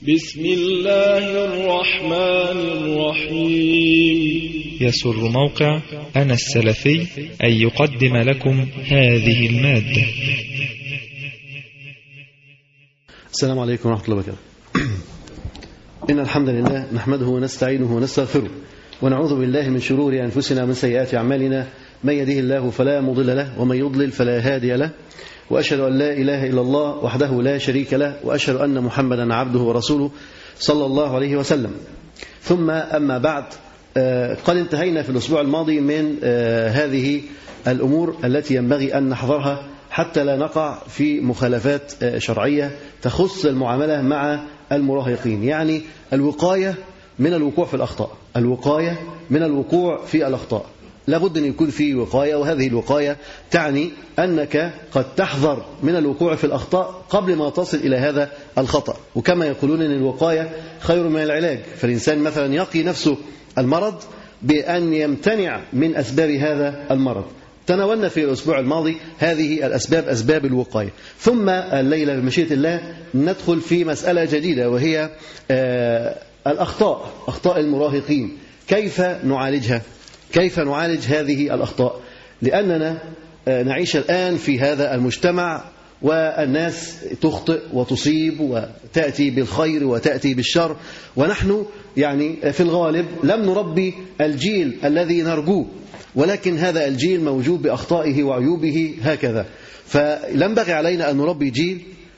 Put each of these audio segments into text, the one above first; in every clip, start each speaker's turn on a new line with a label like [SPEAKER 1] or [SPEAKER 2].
[SPEAKER 1] بسم الله الرحمن الرحيم
[SPEAKER 2] يسر موقع أنا السلفي أن يقدم لكم هذه المادة
[SPEAKER 3] السلام عليكم ورحمة الله وبركاته إن الحمد لله نحمده ونستعينه ونستغفره ونعوذ بالله من شرور أنفسنا ومن سيئات أعمالنا من يهده الله فلا مضل له ومن يضلل فلا هادي له وأشهد أن لا إله إلا الله وحده لا شريك له وأشهد أن محمدا عبده ورسوله صلى الله عليه وسلم ثم أما بعد قد انتهينا في الأسبوع الماضي من هذه الأمور التي ينبغي أن نحذرها حتى لا نقع في مخالفات شرعية تخص المعاملة مع المراهقين يعني الوقاية من الوقوع في الأخطاء الوقاية من الوقوع في الأخطاء لابد أن يكون في وقاية وهذه الوقاية تعني أنك قد تحذر من الوقوع في الأخطاء قبل ما تصل إلى هذا الخطأ وكما يقولون أن الوقاية خير من العلاج فالإنسان مثلا يقي نفسه المرض بأن يمتنع من أسباب هذا المرض تناولنا في الأسبوع الماضي هذه الأسباب أسباب الوقاية ثم الليلة بمشيئة الله ندخل في مسألة جديدة وهي الأخطاء أخطاء المراهقين كيف نعالجها كيف نعالج هذه الأخطاء لأننا نعيش الآن في هذا المجتمع والناس تخطئ وتصيب وتأتي بالخير وتأتي بالشر ونحن يعني في الغالب لم نربي الجيل الذي نرجوه ولكن هذا الجيل موجود بأخطائه وعيوبه هكذا فلنبغي علينا أن نربي جيل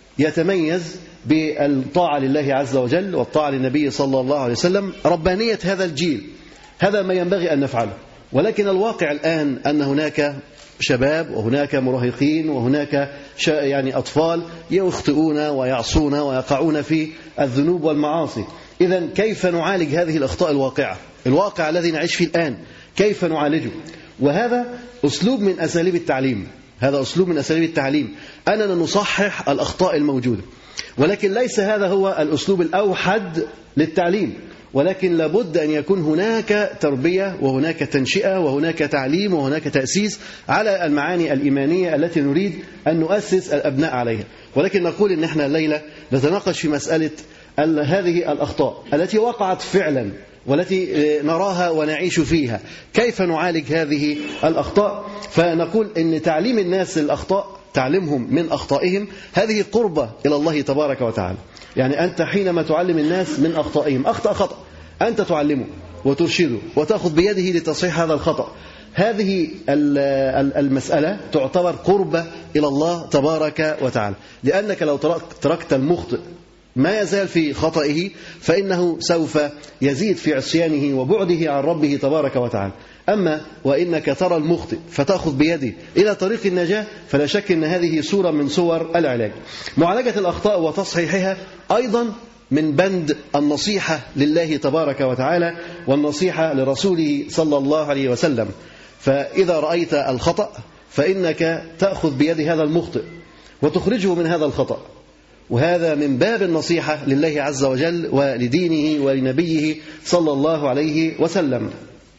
[SPEAKER 3] يتميز بالطاعة لله عز وجل والطاعة للنبي صلى الله عليه وسلم ربانية هذا الجيل هذا ما ينبغي أن نفعله ولكن الواقع الآن أن هناك شباب وهناك مراهقين وهناك يعني أطفال يخطئون ويعصون ويقعون في الذنوب والمعاصي إذا كيف نعالج هذه الأخطاء الواقعة الواقع الذي نعيش فيه الآن كيف نعالجه وهذا أسلوب من أساليب التعليم هذا أسلوب من أساليب التعليم أننا نصحح الأخطاء الموجودة ولكن ليس هذا هو الأسلوب الأوحد للتعليم ولكن لابد أن يكون هناك تربية وهناك تنشئة وهناك تعليم وهناك تأسيس على المعاني الإيمانية التي نريد أن نؤسس الأبناء عليها ولكن نقول أن احنا الليلة نتناقش في مسألة هذه الأخطاء التي وقعت فعلا والتي نراها ونعيش فيها كيف نعالج هذه الأخطاء فنقول أن تعليم الناس الأخطاء تعلمهم من أخطائهم هذه قربة إلى الله تبارك وتعالى يعني أنت حينما تعلم الناس من أخطائهم أخطأ خطأ أنت تعلمه وترشده وتأخذ بيده لتصحيح هذا الخطأ هذه المسألة تعتبر قربة إلى الله تبارك وتعالى لأنك لو تركت المخطئ ما يزال في خطئه فإنه سوف يزيد في عصيانه وبعده عن ربه تبارك وتعالى أما وإنك ترى المخطئ فتأخذ بيده إلى طريق النجاة فلا شك أن هذه صورة من صور العلاج معالجة الأخطاء وتصحيحها أيضا من بند النصيحة لله تبارك وتعالى والنصيحة لرسوله صلى الله عليه وسلم فإذا رأيت الخطأ فإنك تأخذ بيد هذا المخطئ وتخرجه من هذا الخطأ وهذا من باب النصيحة لله عز وجل ولدينه ولنبيه صلى الله عليه وسلم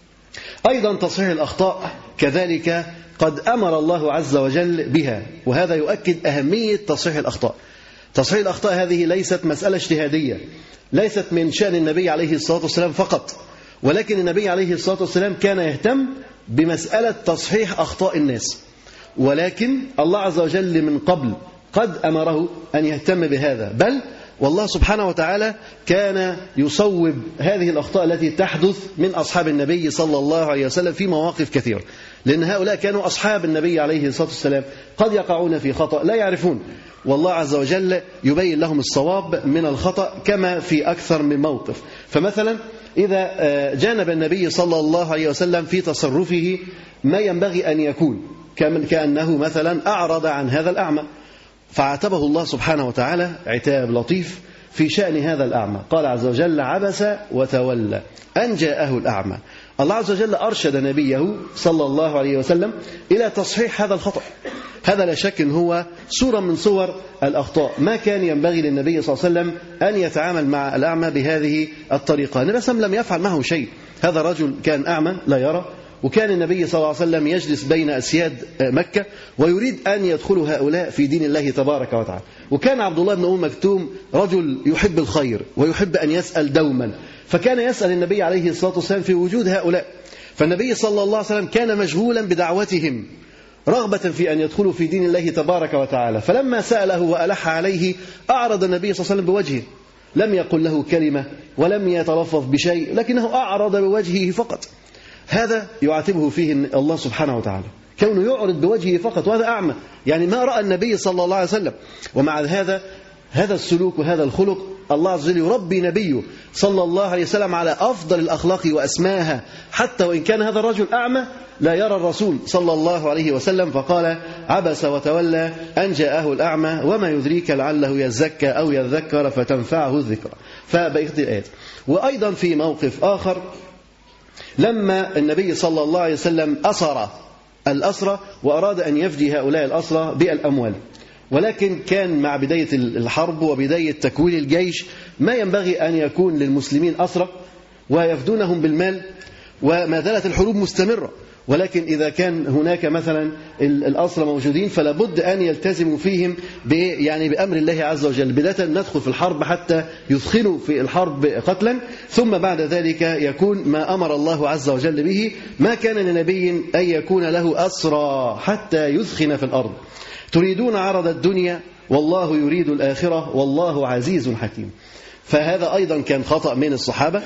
[SPEAKER 3] أيضا تصحيح الأخطاء كذلك قد أمر الله عز وجل بها وهذا يؤكد أهمية تصحيح الأخطاء تصحيح الأخطاء هذه ليست مسألة اجتهادية ليست من شأن النبي عليه الصلاة والسلام فقط ولكن النبي عليه الصلاة والسلام كان يهتم بمسألة تصحيح أخطاء الناس ولكن الله عز وجل من قبل قد أمره أن يهتم بهذا بل والله سبحانه وتعالى كان يصوب هذه الأخطاء التي تحدث من أصحاب النبي صلى الله عليه وسلم في مواقف كثيرة لأن هؤلاء كانوا أصحاب النبي عليه الصلاة والسلام قد يقعون في خطأ لا يعرفون والله عز وجل يبين لهم الصواب من الخطأ كما في أكثر من موقف فمثلا إذا جانب النبي صلى الله عليه وسلم في تصرفه ما ينبغي أن يكون كأنه مثلا أعرض عن هذا الأعمى فعاتبه الله سبحانه وتعالى عتاب لطيف في شأن هذا الأعمى قال عز وجل عبس وتولى أن جاءه الأعمى الله عز وجل أرشد نبيه صلى الله عليه وسلم إلى تصحيح هذا الخطأ هذا لا شك إن هو صورة من صور الأخطاء ما كان ينبغي للنبي صلى الله عليه وسلم أن يتعامل مع الأعمى بهذه الطريقة النبي صلى الله عليه وسلم لم يفعل معه شيء هذا الرجل كان أعمى لا يرى وكان النبي صلى الله عليه وسلم يجلس بين أسياد مكة ويريد أن يدخلوا هؤلاء في دين الله تبارك وتعالى وكان عبد الله بن أم مكتوم رجل يحب الخير ويحب أن يسأل دوما فكان يسأل النبي عليه الصلاة والسلام في وجود هؤلاء فالنبي صلى الله عليه وسلم كان مشغولا بدعوتهم رغبة في أن يدخلوا في دين الله تبارك وتعالى فلما سأله وألح عليه أعرض النبي صلى الله عليه وسلم بوجهه لم يقل له كلمة ولم يتلفظ بشيء لكنه أعرض بوجهه فقط هذا يعاتبه فيه الله سبحانه وتعالى كونه يعرض بوجهه فقط وهذا أعمى يعني ما رأى النبي صلى الله عليه وسلم ومع هذا هذا السلوك وهذا الخلق الله عز وجل يربي نبيه صلى الله عليه وسلم على أفضل الأخلاق وأسماها حتى وإن كان هذا الرجل أعمى لا يرى الرسول صلى الله عليه وسلم فقال عبس وتولى أن جاءه الأعمى وما يدريك لعله يزكى أو يذكر فتنفعه الذكرى فبقيت الآيات وأيضا في موقف آخر لما النبي صلى الله عليه وسلم أسر الأسرى وأراد أن يفدي هؤلاء الأسرى بالأموال ولكن كان مع بداية الحرب وبداية تكوين الجيش ما ينبغي أن يكون للمسلمين أسرى ويفدونهم بالمال وما زالت الحروب مستمرة ولكن إذا كان هناك مثلا الأسرى موجودين فلا بد أن يلتزموا فيهم يعني بأمر الله عز وجل بداية ندخل في الحرب حتى يثخنوا في الحرب قتلا ثم بعد ذلك يكون ما أمر الله عز وجل به ما كان لنبي أن يكون له أسرى حتى يثخن في الأرض تريدون عرض الدنيا والله يريد الآخرة والله عزيز حكيم فهذا أيضا كان خطأ من الصحابة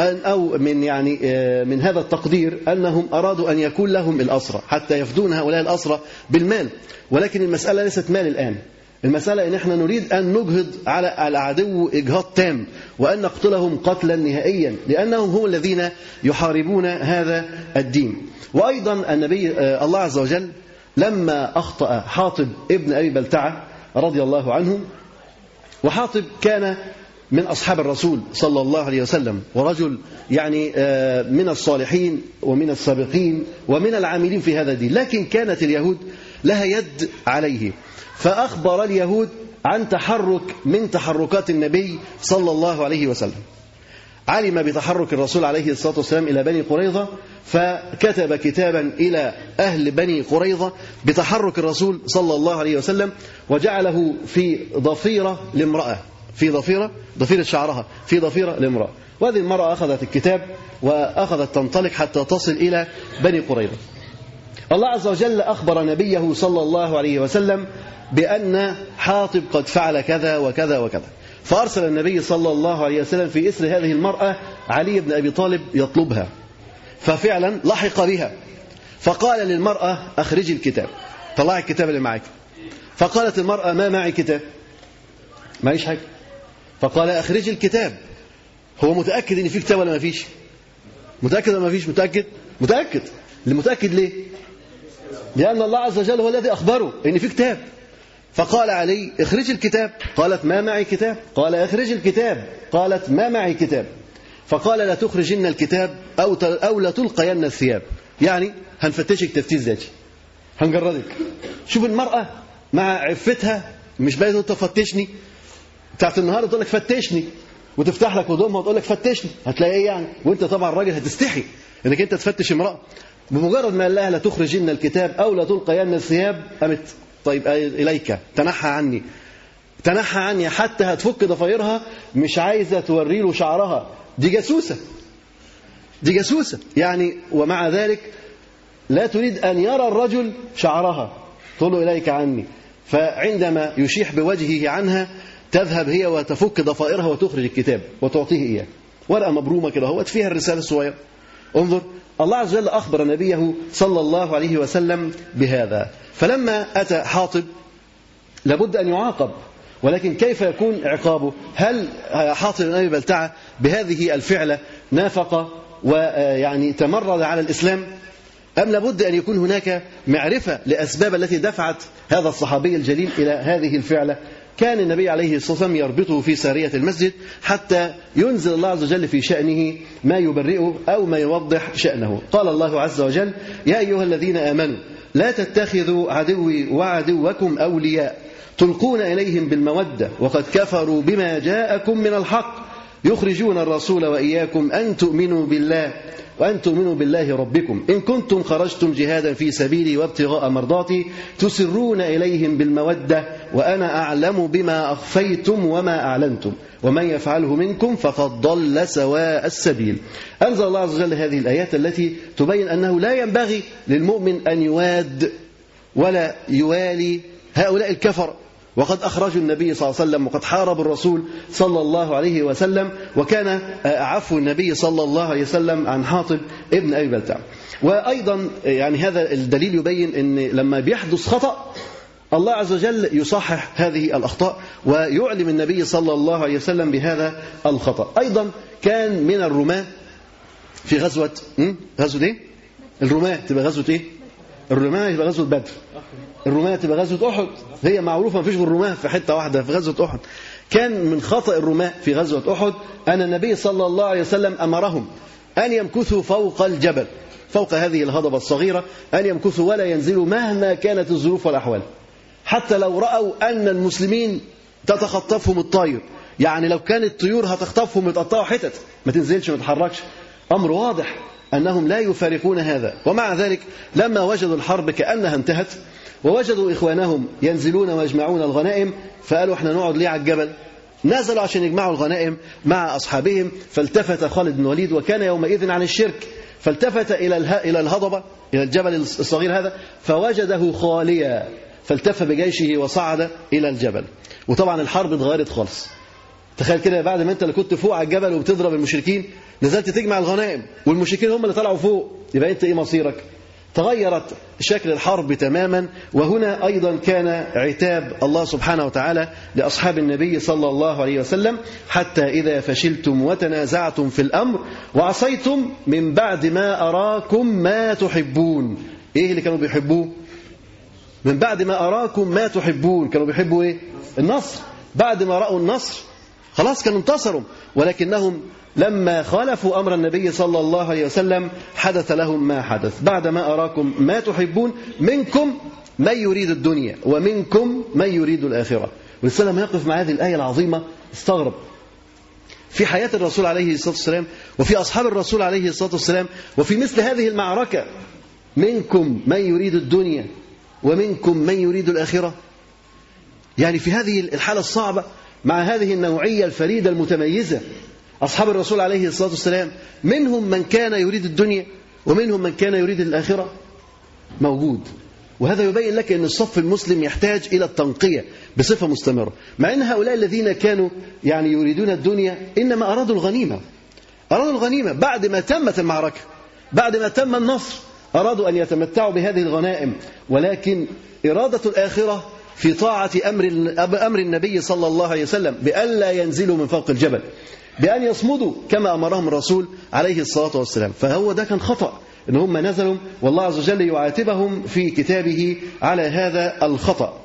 [SPEAKER 3] أو من يعني من هذا التقدير أنهم أرادوا أن يكون لهم الأسرة حتى يفدون هؤلاء الأسرة بالمال ولكن المسألة ليست مال الآن المسألة إن احنا نريد أن نجهض على العدو إجهاض تام وأن نقتلهم قتلا نهائيا لأنهم هم الذين يحاربون هذا الدين وأيضا النبي الله عز وجل لما أخطأ حاطب ابن أبي بلتعة رضي الله عنه وحاطب كان من أصحاب الرسول صلى الله عليه وسلم ورجل يعني من الصالحين ومن السابقين ومن العاملين في هذا الدين لكن كانت اليهود لها يد عليه فأخبر اليهود عن تحرك من تحركات النبي صلى الله عليه وسلم علم بتحرك الرسول عليه الصلاة والسلام إلى بني قريظة فكتب كتابا إلى أهل بني قريظة بتحرك الرسول صلى الله عليه وسلم وجعله في ضفيرة لامرأة في ضفيرة ضفيرة شعرها في ضفيرة لامرأة وهذه المرأة أخذت الكتاب وأخذت تنطلق حتى تصل إلى بني قريظة الله عز وجل أخبر نبيه صلى الله عليه وسلم بأن حاطب قد فعل كذا وكذا وكذا فأرسل النبي صلى الله عليه وسلم في إسر هذه المرأة علي بن أبي طالب يطلبها ففعلا لحق بها فقال للمرأة أخرجي الكتاب طلعي الكتاب اللي معك فقالت المرأة ما معي كتاب معيش حاجة فقال أخرجي الكتاب هو متأكد إن في كتاب ولا ما فيش متأكد ولا ما فيش متأكد متأكد اللي متأكد ليه لأن الله عز وجل هو الذي أخبره إن في كتاب فقال علي اخرج الكتاب قالت ما معي كتاب قال اخرج الكتاب قالت ما معي كتاب فقال لا تخرجن الكتاب أو أو لا تلقين الثياب يعني هنفتشك تفتيش ذاتي هنجردك شوف المرأة مع عفتها مش باين انت فتشني بتاعت النهارده تقول لك فتشني وتفتح لك هدومها وتقول لك فتشني هتلاقي ايه يعني وانت طبعا راجل هتستحي انك انت تفتش امراه بمجرد ما قال لها لا تخرجن الكتاب او لا تلقين الثياب قامت طيب اليك تنحى عني تنحى عني حتى هتفك ضفايرها مش عايزه توري له شعرها دي جاسوسه دي جاسوسه يعني ومع ذلك لا تريد ان يرى الرجل شعرها تقول له اليك عني فعندما يشيح بوجهه عنها تذهب هي وتفك ضفائرها وتخرج الكتاب وتعطيه إياه ورقة مبرومة كده هو فيها الرسالة الصغيرة انظر الله عز وجل أخبر نبيه صلى الله عليه وسلم بهذا فلما أتى حاطب لابد أن يعاقب ولكن كيف يكون عقابه هل حاطب بن أبي بلتعة بهذه الفعلة نافق ويعني تمرد على الإسلام أم لابد أن يكون هناك معرفة لأسباب التي دفعت هذا الصحابي الجليل إلى هذه الفعلة كان النبي عليه الصلاة والسلام يربطه في سارية المسجد حتى ينزل الله عز وجل في شأنه ما يبرئه أو ما يوضح شأنه قال الله عز وجل يا أيها الذين آمنوا لا تتخذوا عدوي وعدوكم أولياء تلقون إليهم بالمودة وقد كفروا بما جاءكم من الحق يخرجون الرسول وإياكم أن تؤمنوا بالله وأن تؤمنوا بالله ربكم إن كنتم خرجتم جهادا في سبيلي وابتغاء مرضاتي تسرون إليهم بالمودة وأنا أعلم بما أخفيتم وما أعلنتم ومن يفعله منكم فقد ضل سواء السبيل أنزل الله عز وجل هذه الآيات التي تبين أنه لا ينبغي للمؤمن أن يواد ولا يوالي هؤلاء الكفر وقد أخرجوا النبي صلى الله عليه وسلم وقد حاربوا الرسول صلى الله عليه وسلم وكان عفو النبي صلى الله عليه وسلم عن حاطب ابن أبي بلتع وأيضا يعني هذا الدليل يبين أن لما بيحدث خطأ الله عز وجل يصحح هذه الأخطاء ويعلم النبي صلى الله عليه وسلم بهذا الخطأ أيضا كان من الرماة في غزوة غزوة إيه؟ الرماة تبقى غزوة إيه؟ الرماة يبقى غزوة بدر الرماة تبقى غزوة أحد هي معروفة مفيش غير رماة في حتة واحدة في غزوة أحد كان من خطأ الرماة في غزوة أحد أن النبي صلى الله عليه وسلم أمرهم أن يمكثوا فوق الجبل فوق هذه الهضبة الصغيرة أن يمكثوا ولا ينزلوا مهما كانت الظروف والأحوال حتى لو رأوا أن المسلمين تتخطفهم الطير يعني لو كانت الطيور هتخطفهم يتقطعوا حتت ما تنزلش ما تتحركش أمر واضح أنهم لا يفارقون هذا ومع ذلك لما وجدوا الحرب كأنها انتهت ووجدوا إخوانهم ينزلون ويجمعون الغنائم فقالوا احنا نقعد ليه على الجبل نزلوا عشان يجمعوا الغنائم مع أصحابهم فالتفت خالد بن الوليد وكان يومئذ عن الشرك فالتفت إلى إلى الهضبة إلى الجبل الصغير هذا فوجده خاليا فالتف بجيشه وصعد إلى الجبل وطبعا الحرب اتغيرت خالص تخيل كده بعد ما انت اللي كنت فوق على الجبل وبتضرب المشركين نزلت تجمع الغنائم والمشركين هم اللي طلعوا فوق يبقى انت ايه مصيرك تغيرت شكل الحرب تماما وهنا أيضا كان عتاب الله سبحانه وتعالى لأصحاب النبي صلى الله عليه وسلم حتى إذا فشلتم وتنازعتم في الأمر وعصيتم من بعد ما أراكم ما تحبون إيه اللي كانوا بيحبوه من بعد ما أراكم ما تحبون كانوا بيحبوا إيه النصر بعد ما رأوا النصر خلاص كانوا انتصروا ولكنهم لما خالفوا أمر النبي صلى الله عليه وسلم حدث لهم ما حدث بعد ما أراكم ما تحبون منكم من يريد الدنيا ومنكم من يريد الآخرة والإنسان لما يقف مع هذه الآية العظيمة استغرب في حياة الرسول عليه الصلاة والسلام وفي أصحاب الرسول عليه الصلاة والسلام وفي مثل هذه المعركة منكم من يريد الدنيا ومنكم من يريد الآخرة يعني في هذه الحالة الصعبة مع هذه النوعية الفريدة المتميزة أصحاب الرسول عليه الصلاة والسلام منهم من كان يريد الدنيا ومنهم من كان يريد الآخرة موجود وهذا يبين لك أن الصف المسلم يحتاج إلى التنقية بصفة مستمرة مع أن هؤلاء الذين كانوا يعني يريدون الدنيا إنما أرادوا الغنيمة أرادوا الغنيمة بعد ما تمت المعركة بعد ما تم النصر أرادوا أن يتمتعوا بهذه الغنائم ولكن إرادة الآخرة في طاعة أمر أمر النبي صلى الله عليه وسلم بألا ينزلوا من فوق الجبل بأن يصمدوا كما أمرهم الرسول عليه الصلاة والسلام فهو ده كان خطأ إن هم نزلوا والله عز وجل يعاتبهم في كتابه على هذا الخطأ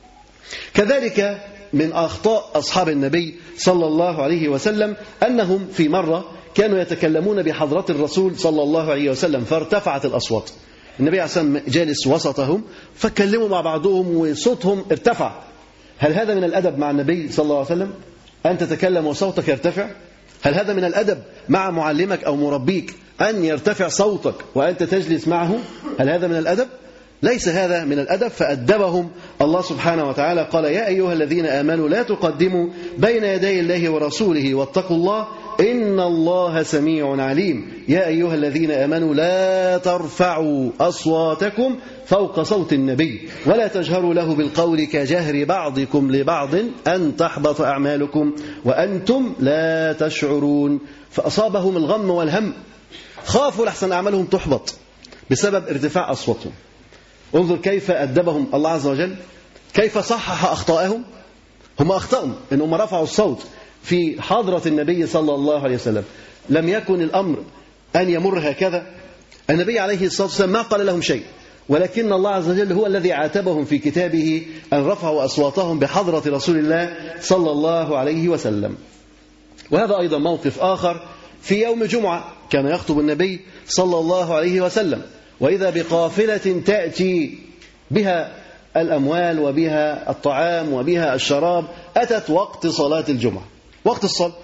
[SPEAKER 3] كذلك من أخطاء أصحاب النبي صلى الله عليه وسلم أنهم في مرة كانوا يتكلمون بحضرة الرسول صلى الله عليه وسلم فارتفعت الأصوات النبي عليه الصلاة والسلام جالس وسطهم فكلموا مع بعضهم وصوتهم ارتفع هل هذا من الأدب مع النبي صلى الله عليه وسلم أن تتكلم وصوتك يرتفع هل هذا من الأدب مع معلمك أو مربيك أن يرتفع صوتك وأنت تجلس معه هل هذا من الأدب ليس هذا من الأدب فأدبهم الله سبحانه وتعالى قال يا أيها الذين آمنوا لا تقدموا بين يدي الله ورسوله واتقوا الله إن الله سميع عليم يا أيها الذين آمنوا لا ترفعوا أصواتكم فوق صوت النبي ولا تجهروا له بالقول كجهر بعضكم لبعض أن تحبط أعمالكم وأنتم لا تشعرون فأصابهم الغم والهم خافوا لحسن أعمالهم تحبط بسبب ارتفاع أصواتهم انظر كيف أدبهم الله عز وجل كيف صحح أخطائهم هم أخطأوا إنهم رفعوا الصوت في حضرة النبي صلى الله عليه وسلم لم يكن الأمر أن يمر هكذا النبي عليه الصلاة والسلام ما قال لهم شيء ولكن الله عز وجل هو الذي عاتبهم في كتابه أن رفعوا أصواتهم بحضرة رسول الله صلى الله عليه وسلم وهذا أيضا موقف آخر في يوم جمعة كان يخطب النبي صلى الله عليه وسلم وإذا بقافلة تأتي بها الأموال وبها الطعام وبها الشراب أتت وقت صلاة الجمعة وقت الصلاة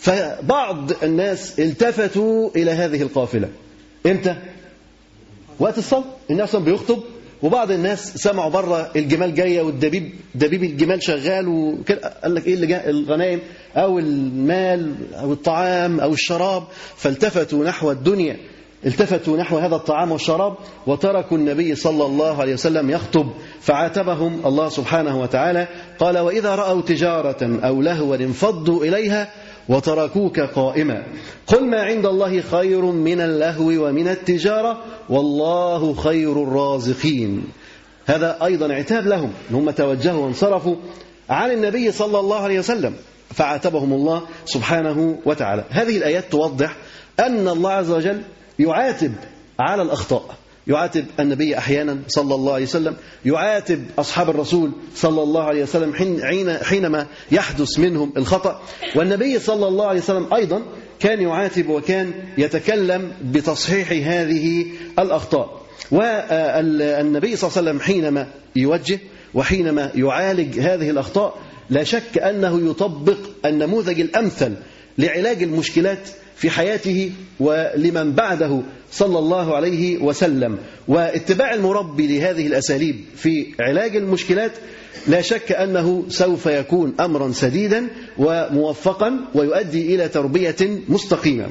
[SPEAKER 3] فبعض الناس التفتوا إلى هذه القافلة إمتى؟ وقت الصلاة الناس أصلا بيخطب وبعض الناس سمعوا بره الجمال جايه والدبيب دبيب الجمال شغال وكده قال لك ايه اللي جاء الغنائم او المال او الطعام او الشراب فالتفتوا نحو الدنيا التفتوا نحو هذا الطعام والشراب وتركوا النبي صلى الله عليه وسلم يخطب فعاتبهم الله سبحانه وتعالى قال واذا راوا تجاره او لهوا انفضوا اليها وتركوك قائما قل ما عند الله خير من اللهو ومن التجارة والله خير الرازقين هذا أيضا عتاب لهم ان هم توجهوا وانصرفوا عن النبي صلى الله عليه وسلم فعاتبهم الله سبحانه وتعالى هذه الآيات توضح أن الله عز وجل يعاتب على الأخطاء يعاتب النبي أحيانا صلى الله عليه وسلم يعاتب أصحاب الرسول صلى الله عليه وسلم حين حينما يحدث منهم الخطأ والنبي صلى الله عليه وسلم أيضا كان يعاتب وكان يتكلم بتصحيح هذه الأخطاء والنبي صلى الله عليه وسلم حينما يوجه وحينما يعالج هذه الأخطاء لا شك أنه يطبق النموذج الأمثل لعلاج المشكلات في حياته ولمن بعده صلى الله عليه وسلم واتباع المربي لهذه الأساليب في علاج المشكلات لا شك أنه سوف يكون أمرا سديدا وموفقا ويؤدي إلى تربية مستقيمة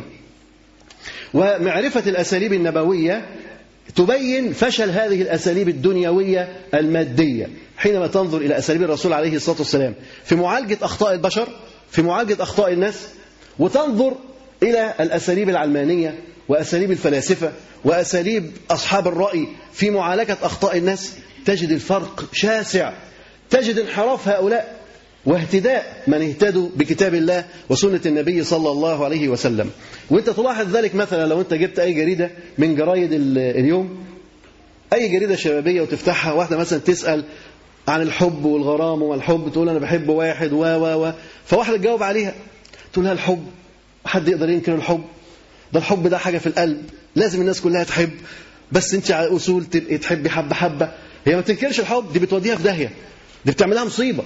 [SPEAKER 3] ومعرفة الأساليب النبوية تبين فشل هذه الأساليب الدنيوية المادية حينما تنظر إلى أساليب الرسول عليه الصلاة والسلام في معالجة أخطاء البشر في معالجة أخطاء الناس وتنظر إلى الأساليب العلمانية وأساليب الفلاسفة وأساليب أصحاب الرأي في معالجة أخطاء الناس تجد الفرق شاسع تجد انحراف هؤلاء واهتداء من اهتدوا بكتاب الله وسنة النبي صلى الله عليه وسلم وانت تلاحظ ذلك مثلا لو انت جبت اي جريدة من جرايد اليوم اي جريدة شبابية وتفتحها واحدة مثلا تسأل عن الحب والغرام والحب تقول انا بحب واحد و و و فواحدة تجاوب عليها تقول لها الحب حد يقدر ينكر الحب ده الحب ده حاجة في القلب لازم الناس كلها تحب بس انت على اصول تبقي تحبي حبة حبة هي ما تنكرش الحب دي بتوديها في داهية دي بتعملها مصيبة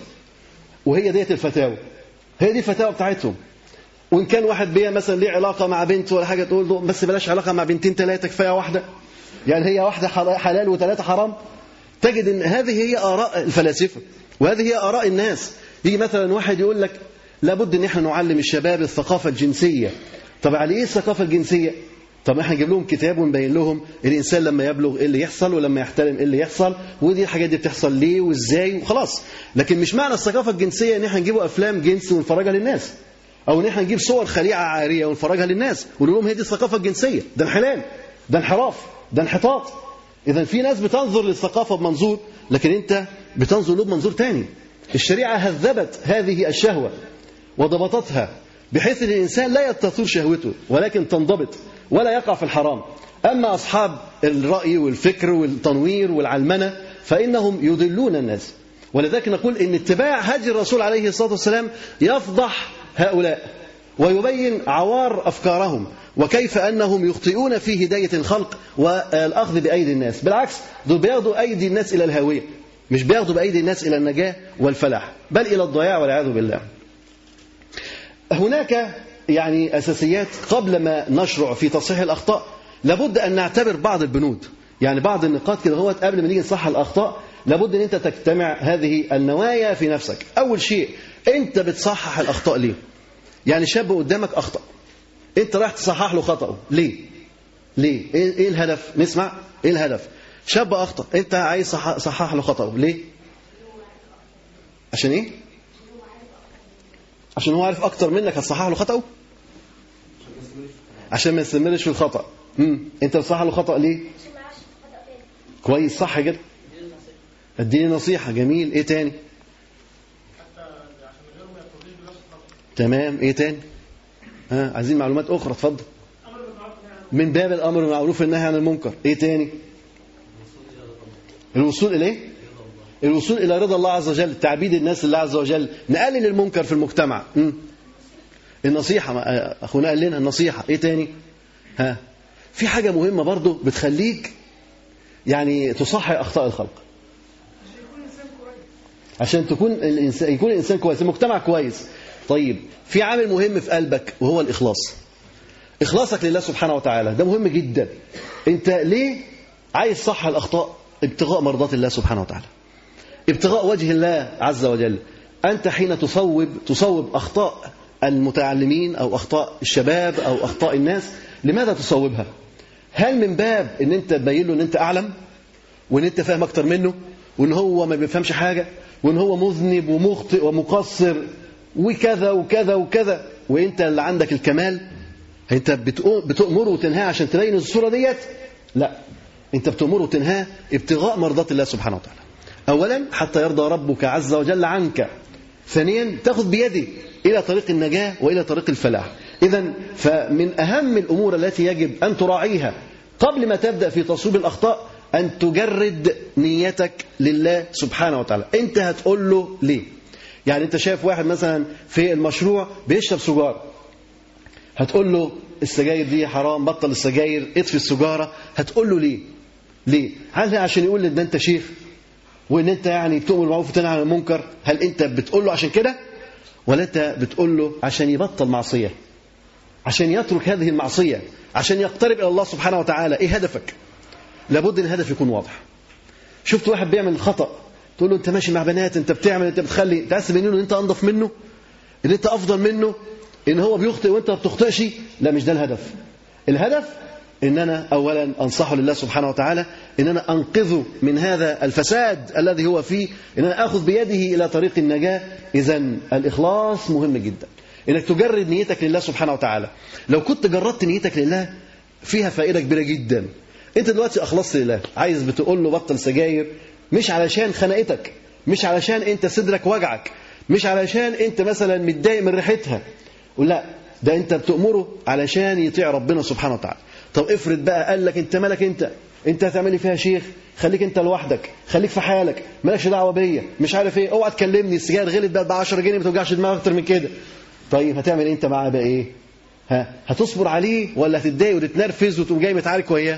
[SPEAKER 3] وهي ديت الفتاوى هي دي الفتاوى بتاعتهم وان كان واحد بيها مثلا ليه علاقه مع بنت ولا حاجه تقول له بس بلاش علاقه مع بنتين ثلاثه كفايه واحده يعني هي واحده حلال وثلاثه حرام تجد ان هذه هي اراء الفلاسفه وهذه هي اراء الناس يجي مثلا واحد يقول لك لابد ان احنا نعلم الشباب الثقافه الجنسيه طب على ايه الثقافه الجنسيه طب احنا نجيب لهم كتاب ونبين لهم الانسان لما يبلغ ايه اللي يحصل ولما يحترم ايه اللي يحصل ودي الحاجات دي بتحصل ليه وازاي وخلاص لكن مش معنى الثقافه الجنسيه ان احنا نجيبوا افلام جنس ونفرجها للناس او ان احنا نجيب صور خليعه عاريه ونفرجها للناس ونقول لهم هي دي الثقافه الجنسيه ده انحلال ده انحراف ده انحطاط اذا في ناس بتنظر للثقافه بمنظور لكن انت بتنظر له بمنظور تاني الشريعه هذبت هذه الشهوه وضبطتها بحيث ان الانسان لا يستثور شهوته ولكن تنضبط ولا يقع في الحرام أما أصحاب الرأي والفكر والتنوير والعلمنة فإنهم يضلون الناس ولذلك نقول إن اتباع هدي الرسول عليه الصلاة والسلام يفضح هؤلاء ويبين عوار أفكارهم وكيف أنهم يخطئون في هداية الخلق والأخذ بأيدي الناس بالعكس دول بياخدوا أيدي الناس إلى الهاوية مش بياخدوا بأيدي الناس إلى النجاة والفلاح بل إلى الضياع والعياذ بالله هناك يعني أساسيات قبل ما نشرع في تصحيح الأخطاء لابد أن نعتبر بعض البنود يعني بعض النقاط كده هو قبل ما نيجي نصحح الأخطاء لابد أن أنت تجتمع هذه النوايا في نفسك أول شيء أنت بتصحح الأخطاء ليه يعني شاب قدامك أخطأ أنت رايح تصحح له خطأه ليه ليه إيه, إيه الهدف نسمع إيه الهدف شاب أخطأ أنت عايز صحح له خطأه ليه عشان إيه عشان هو عارف اكتر منك هتصحح له خطأه عشان ما يستمرش في الخطأ امم انت بتصحح له خطأ ليه كويس صح كده اديني نصيحة جميل ايه تاني تمام ايه تاني ها عايزين معلومات اخرى اتفضل من باب الامر بالمعروف والنهي عن المنكر ايه تاني الوصول اليه الوصول إلى رضا الله عز وجل تعبيد الناس لله عز وجل نقلل المنكر في المجتمع م? النصيحة أخونا قال لنا النصيحة إيه تاني ها في حاجة مهمة برضو بتخليك يعني تصحي أخطاء الخلق عشان تكون الإنسان يكون الإنسان كويس المجتمع كويس طيب في عامل مهم في قلبك وهو الإخلاص إخلاصك لله سبحانه وتعالى ده مهم جدا أنت ليه عايز صح الأخطاء ابتغاء مرضات الله سبحانه وتعالى ابتغاء وجه الله عز وجل أنت حين تصوب تصوب أخطاء المتعلمين أو أخطاء الشباب أو أخطاء الناس لماذا تصوبها هل من باب أن أنت تبين له أن أنت أعلم وأن أنت فاهم أكتر منه وأن هو ما بيفهمش حاجة وأن هو مذنب ومخطئ ومقصر وكذا وكذا وكذا وأنت اللي عندك الكمال أنت بتأمره وتنهاه عشان تبين الصورة ديت لا أنت بتأمره وتنهاه ابتغاء مرضات الله سبحانه وتعالى أولا حتى يرضى ربك عز وجل عنك ثانيا تأخذ بيده إلى طريق النجاة وإلى طريق الفلاح إذا فمن أهم الأمور التي يجب أن تراعيها قبل ما تبدأ في تصويب الأخطاء أن تجرد نيتك لله سبحانه وتعالى أنت هتقول له ليه يعني أنت شايف واحد مثلا في المشروع بيشرب سجار هتقول له السجاير دي حرام بطل السجاير اطفي السجارة هتقول له ليه ليه هل عشان يقول ان انت شيخ وان انت يعني بتؤمر بالمعروف وتنهى عن المنكر هل انت بتقول له عشان كده ولا انت بتقول له عشان يبطل معصيه عشان يترك هذه المعصيه عشان يقترب الى الله سبحانه وتعالى ايه هدفك لابد ان الهدف يكون واضح شفت واحد بيعمل خطا تقول له انت ماشي مع بنات انت بتعمل انت بتخلي انت عايز تبين له ان انت انضف منه ان انت افضل منه ان هو بيخطئ وانت ما بتخطئش لا مش ده الهدف الهدف ان انا اولا انصحه لله سبحانه وتعالى ان انا انقذه من هذا الفساد الذي هو فيه ان انا اخذ بيده الى طريق النجاه اذا الاخلاص مهم جدا انك تجرد نيتك لله سبحانه وتعالى لو كنت جردت نيتك لله فيها فائده كبيره جدا انت دلوقتي اخلصت لله عايز بتقول له بطل سجاير مش علشان خنقتك مش علشان انت صدرك وجعك مش علشان انت مثلا متضايق من ريحتها لا ده انت بتأمره علشان يطيع ربنا سبحانه وتعالى طب افرض بقى قال لك انت مالك انت انت هتعملي فيها شيخ خليك انت لوحدك خليك في حالك مالكش دعوه بيا مش عارف ايه اوعى تكلمني السجاير غلت بقى ب 10 جنيه ما توجعش دماغك اكتر من كده طيب هتعمل انت معاه بقى ايه ها هتصبر عليه ولا هتتضايق وتتنرفز وتقوم جاي متعارك وياه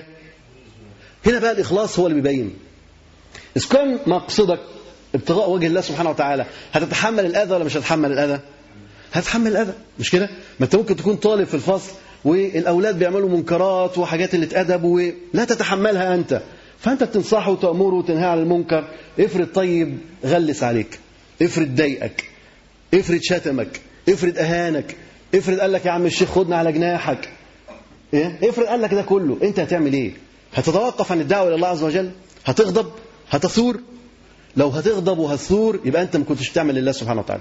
[SPEAKER 3] هنا بقى الاخلاص هو اللي بيبين اذا كان مقصدك ابتغاء وجه الله سبحانه وتعالى هتتحمل الاذى ولا مش هتتحمل الاذى هتحمل الاذى مش كده ما انت ممكن تكون طالب في الفصل والاولاد بيعملوا منكرات وحاجات اللي اتأدب ولا تتحملها انت فانت بتنصحه وتامره وتنهى عن المنكر افرض طيب غلس عليك افرض ضايقك افرض شتمك افرض اهانك افرض قال لك يا عم الشيخ خدنا على جناحك ايه افرض قال لك ده كله انت هتعمل ايه هتتوقف عن الدعوه الى الله عز وجل هتغضب هتثور لو هتغضب وهتثور يبقى انت ما كنتش بتعمل لله سبحانه وتعالى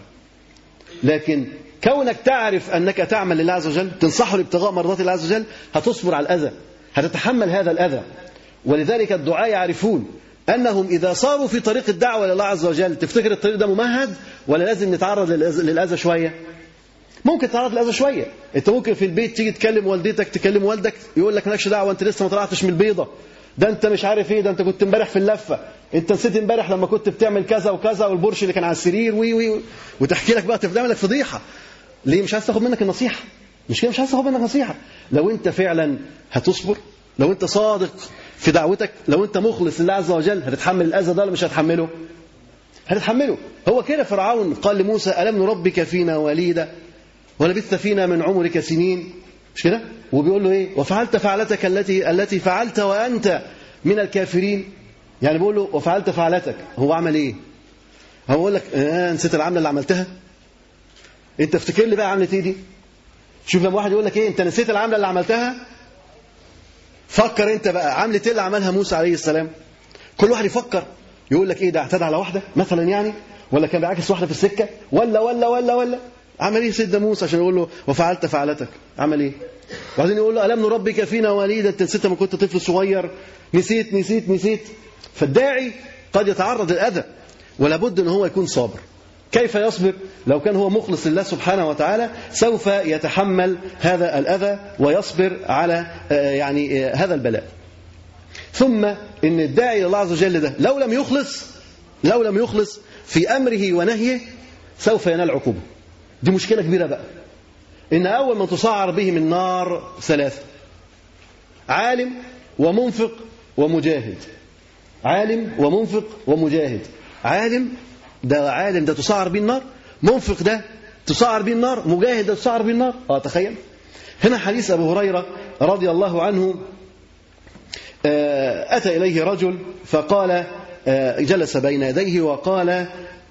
[SPEAKER 3] لكن كونك تعرف أنك تعمل لله عز وجل تنصحه لابتغاء مرضات الله عز وجل هتصبر على الأذى هتتحمل هذا الأذى ولذلك الدعاء يعرفون أنهم إذا صاروا في طريق الدعوة لله عز وجل تفتكر الطريق ده ممهد ولا لازم نتعرض للأذى شوية ممكن تتعرض للأذى شوية أنت ممكن في البيت تيجي تكلم والدتك تكلم والدك يقول لك مالكش دعوة أنت لسه ما طلعتش من البيضة ده انت مش عارف ايه ده انت كنت امبارح في اللفه انت نسيت امبارح لما كنت بتعمل كذا وكذا والبرش اللي كان على السرير وي وي وتحكي لك بقى تفضل لك فضيحه ليه مش عايز تاخد منك النصيحه مش كده مش عايز تاخد منك نصيحه لو انت فعلا هتصبر لو انت صادق في دعوتك لو انت مخلص لله عز وجل هتتحمل الاذى ده ولا مش هتحمله هتتحمله هو كده فرعون قال لموسى الم نربك فينا وليدا ولبثت فينا من عمرك سنين مش كده وبيقول له ايه وفعلت فعلتك التي التي فعلت وانت من الكافرين يعني بيقول له وفعلت فعلتك هو عمل ايه هو بيقول لك آه نسيت العمله اللي عملتها انت افتكر لي بقى عملت ايه دي شوف لما واحد يقول لك ايه انت نسيت العمله اللي عملتها فكر انت بقى عملة ايه اللي عملها موسى عليه السلام كل واحد يفكر يقول لك ايه ده اعتدى على واحده مثلا يعني ولا كان بيعاكس واحده في السكه ولا ولا ولا ولا عمل ايه سيدنا موسى عشان يقول له وفعلت فعلتك عمل ايه وبعدين يقول له الم نربك فينا وليدا انت نسيت لما كنت طفل صغير نسيت نسيت نسيت فالداعي قد يتعرض للاذى ولا بد ان هو يكون صابر كيف يصبر لو كان هو مخلص لله سبحانه وتعالى سوف يتحمل هذا الأذى ويصبر على يعني هذا البلاء ثم إن الداعي إلى الله عز وجل ده لو لم يخلص لو لم يخلص في أمره ونهيه سوف ينال عقوبة دي مشكلة كبيرة بقى إن أول من تصعر بهم النار ثلاثة عالم ومنفق ومجاهد عالم ومنفق ومجاهد عالم ده عالم ده تسعر به النار منفق ده تسعر به النار مجاهد تسعر به النار اه تخيل هنا حديث أبو هريرة رضي الله عنه آه، أتى إليه رجل فقال آه، جلس بين يديه وقال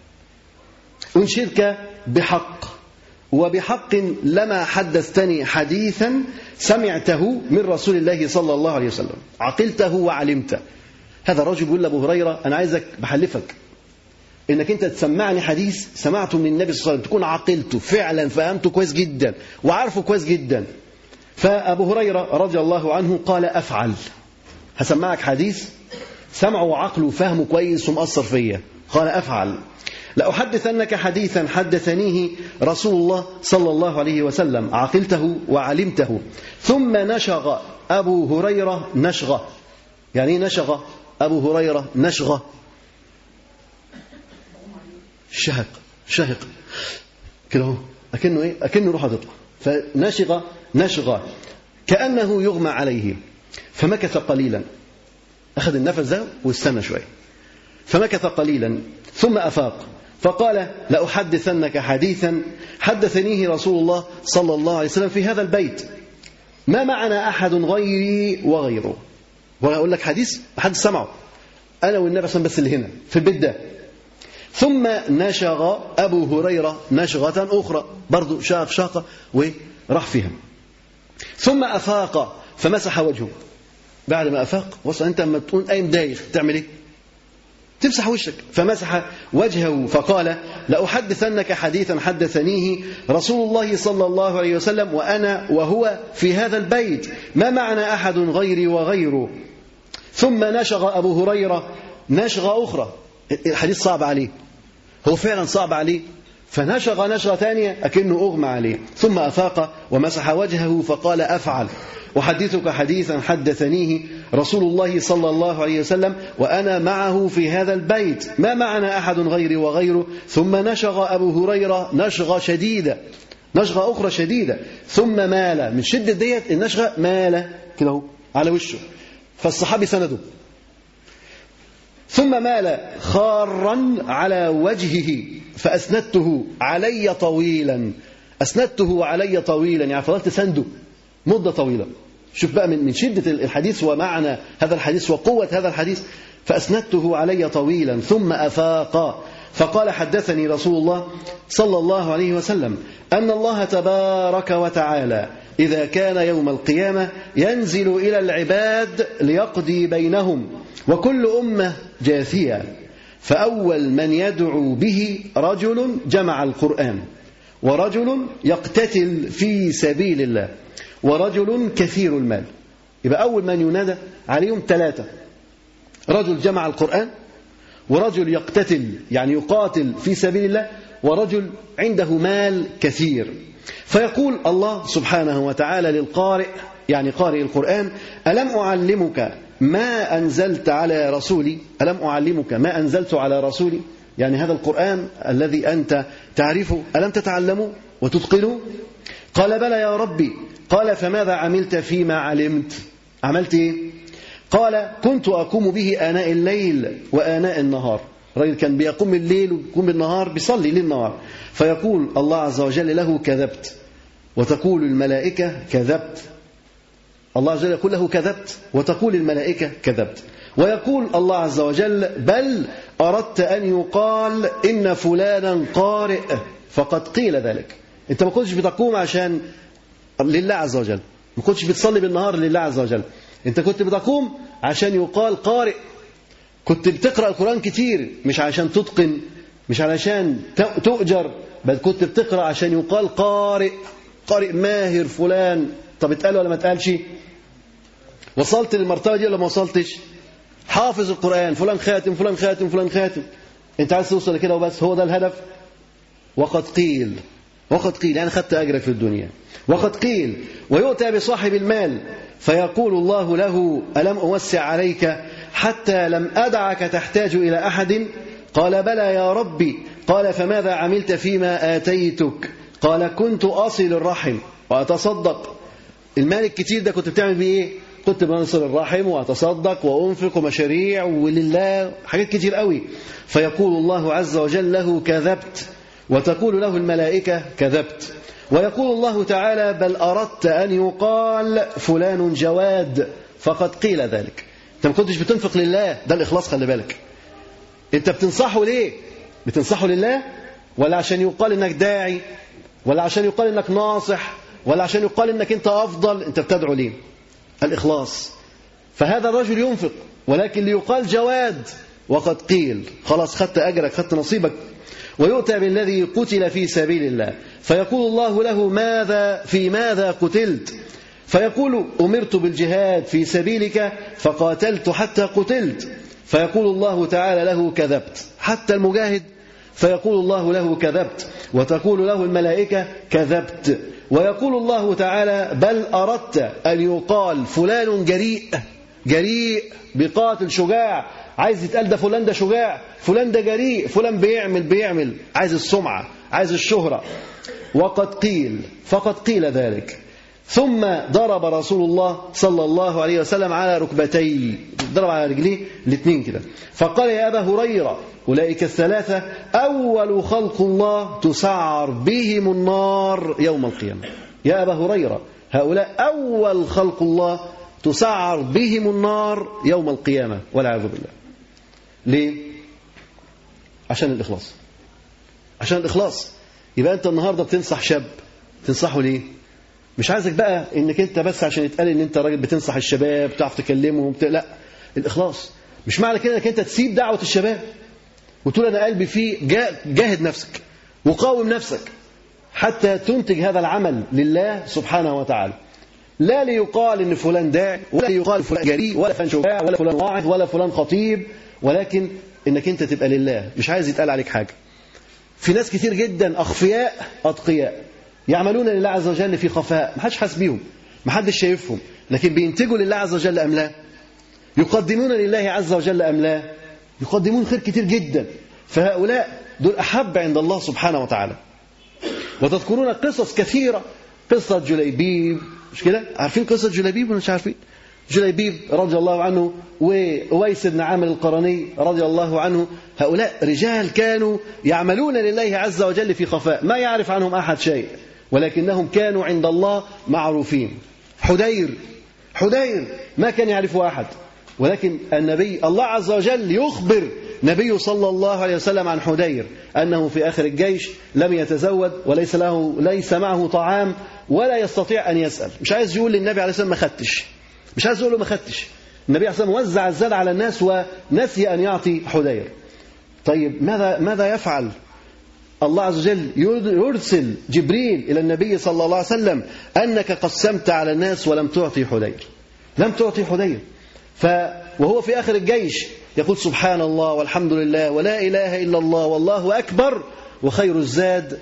[SPEAKER 3] أنشدك بحق وبحق لما حدثتني حديثا سمعته من رسول الله صلى الله عليه وسلم عقلته وعلمته هذا الرجل بيقول لأبو هريرة أنا عايزك بحلفك انك انت تسمعني حديث سمعته من النبي صلى الله عليه وسلم تكون عقلته فعلا فهمته كويس جدا وعارفه كويس جدا فابو هريره رضي الله عنه قال افعل هسمعك حديث سمعه وعقله وفهمه كويس ومأثر فيا قال افعل لأحدثنك حديثا حدثنيه رسول الله صلى الله عليه وسلم عقلته وعلمته ثم نشغ أبو هريرة نشغة يعني ايه نشغ أبو هريرة نشغة شهق شهق كده اهو اكنه ايه اكنه روح هتطلع فنشغ نشغ كانه يغمى عليه فمكث قليلا اخذ النفس ده واستنى شويه فمكث قليلا ثم افاق فقال لاحدثنك حديثا حدثنيه رسول الله صلى الله عليه وسلم في هذا البيت ما معنا احد غيري وغيره وانا اقول لك حديث حد سمعه انا والنبي صلى الله عليه وسلم بس اللي هنا في البيت ده ثم نشغ أبو هريرة نشغة أخرى برضو شاف شاقة وراح فيها ثم أفاق فمسح وجهه بعد ما أفاق وصل أنت لما تكون قايم دايخ تعمل إيه؟ تمسح وشك فمسح وجهه فقال لأحدثنك حديثا حدثنيه رسول الله صلى الله عليه وسلم وأنا وهو في هذا البيت ما معنا أحد غيري وغيره ثم نشغ أبو هريرة نشغة أخرى الحديث صعب عليه هو فعلا صعب عليه فنشغ نشغة ثانية أكنه أغمى عليه ثم أفاق ومسح وجهه فقال أفعل أحدثك حديثا حدثنيه رسول الله صلى الله عليه وسلم وأنا معه في هذا البيت ما معنا أحد غيري وغيره ثم نشغ أبو هريرة نشغة شديدة نشغة أخرى شديدة ثم مال من شدة ديت النشغة مال كده اهو على وشه فالصحابي سنده ثم مال خارا على وجهه فأسندته علي طويلا أسندته علي طويلا يعني فضلت سنده مدة طويلة شوف بقى من شدة الحديث ومعنى هذا الحديث وقوة هذا الحديث فأسندته علي طويلا ثم أفاق فقال حدثني رسول الله صلى الله عليه وسلم أن الله تبارك وتعالى إذا كان يوم القيامة ينزل إلى العباد ليقضي بينهم وكل أمة جاثية فأول من يدعو به رجل جمع القرآن ورجل يقتتل في سبيل الله ورجل كثير المال يبقى أول من ينادى عليهم ثلاثة رجل جمع القرآن ورجل يقتتل يعني يقاتل في سبيل الله ورجل عنده مال كثير فيقول الله سبحانه وتعالى للقارئ يعني قارئ القرآن ألم أعلمك ما أنزلت على رسولي ألم أعلمك ما أنزلت على رسولي يعني هذا القرآن الذي أنت تعرفه ألم تتعلمه وتتقنه قال بلى يا ربي قال فماذا عملت فيما علمت عملت إيه قال كنت أقوم به آناء الليل وآناء النهار الراجل كان بيقوم الليل ويقوم بالنهار بيصلي ليل نهار فيقول الله عز وجل له كذبت وتقول الملائكة كذبت الله عز وجل يقول له كذبت وتقول الملائكة كذبت ويقول الله عز وجل بل أردت أن يقال إن فلانا قارئ فقد قيل ذلك أنت ما كنتش بتقوم عشان لله عز وجل ما كنتش بتصلي بالنهار لله عز وجل أنت كنت بتقوم عشان يقال قارئ كنت بتقرأ القرآن كتير مش عشان تتقن مش علشان تؤجر بل كنت بتقرأ عشان يقال قارئ قارئ ماهر فلان طب اتقال ولا ما اتقالش وصلت للمرتبة دي ولا ما وصلتش حافظ القرآن فلان خاتم فلان خاتم فلان خاتم انت عايز توصل لكده وبس هو ده الهدف وقد قيل وقد قيل يعني خدت أجرك في الدنيا وقد قيل ويؤتى بصاحب المال فيقول الله له ألم أوسع عليك حتى لم أدعك تحتاج إلى أحد قال بلى يا ربي قال فماذا عملت فيما آتيتك قال كنت أصل الرحم وأتصدق المال الكتير ده كنت بتعمل بيه إيه كنت بنصر الرحم وأتصدق وأنفق مشاريع ولله حاجات كتير قوي فيقول الله عز وجل له كذبت وتقول له الملائكة كذبت ويقول الله تعالى بل أردت أن يقال فلان جواد فقد قيل ذلك أنت ما كنتش بتنفق لله ده الإخلاص خلي بالك أنت بتنصحه ليه بتنصحه لله ولا عشان يقال إنك داعي ولا عشان يقال إنك ناصح ولا عشان يقال إنك أنت أفضل أنت بتدعو ليه الإخلاص فهذا الرجل ينفق ولكن ليقال جواد وقد قيل خلاص خدت أجرك خدت نصيبك ويؤتى بالذي قتل في سبيل الله فيقول الله له ماذا في ماذا قتلت فيقول أمرت بالجهاد في سبيلك فقاتلت حتى قتلت فيقول الله تعالى له كذبت حتى المجاهد فيقول الله له كذبت وتقول له الملائكة كذبت ويقول الله تعالى بل أردت أن يقال فلان جريء جريء بقاتل شجاع عايز يتقال ده فلان ده شجاع فلان ده جريء فلان بيعمل بيعمل عايز السمعة عايز الشهرة وقد قيل فقد قيل ذلك ثم ضرب رسول الله صلى الله عليه وسلم على ركبتيه ضرب على رجليه الاثنين كده فقال يا أبا هريرة أولئك الثلاثة أول خلق الله تسعر بهم النار يوم القيامة يا أبا هريرة هؤلاء أول خلق الله تسعر بهم النار يوم القيامة والعياذ بالله ليه؟ عشان الإخلاص عشان الإخلاص يبقى أنت النهاردة بتنصح شاب تنصحه ليه؟ مش عايزك بقى انك انت بس عشان يتقال ان انت راجل بتنصح الشباب بتعرف تكلمهم بت... لا الاخلاص مش معنى كده انك انت تسيب دعوه الشباب وتقول انا قلبي فيه جاهد نفسك وقاوم نفسك حتى تنتج هذا العمل لله سبحانه وتعالى لا ليقال ان فلان داعي ولا ليقال فلان جريء ولا فلان شجاع ولا فلان واعظ ولا فلان خطيب ولكن انك انت تبقى لله مش عايز يتقال عليك حاجه في ناس كتير جدا اخفياء اتقياء يعملون لله عز وجل في خفاء ما حدش حاسس بيهم ما حدش شايفهم لكن بينتجوا لله عز وجل ام لا يقدمون لله عز وجل ام لا يقدمون خير كتير جدا فهؤلاء دول احب عند الله سبحانه وتعالى وتذكرون قصص كثيره قصه جليبيب مش كده عارفين قصه جليبيب ولا مش عارفين جليبيب رضي الله عنه وويس بن عامر القرني رضي الله عنه هؤلاء رجال كانوا يعملون لله عز وجل في خفاء ما يعرف عنهم أحد شيء ولكنهم كانوا عند الله معروفين حدير حدير ما كان يعرفه أحد ولكن النبي الله عز وجل يخبر نبي صلى الله عليه وسلم عن حدير أنه في آخر الجيش لم يتزود وليس له ليس معه طعام ولا يستطيع أن يسأل مش عايز يقول للنبي عليه الصلاة والسلام ما خدتش مش عايز يقول له ما خدتش النبي عليه الصلاة والسلام وزع الزاد على الناس ونسي أن يعطي حدير طيب ماذا ماذا يفعل الله عز وجل يرسل جبريل إلى النبي صلى الله عليه وسلم أنك قسمت على الناس ولم تعطي حدير لم تعطي حدير ف وهو في آخر الجيش يقول سبحان الله والحمد لله ولا إله إلا الله والله أكبر وخير الزاد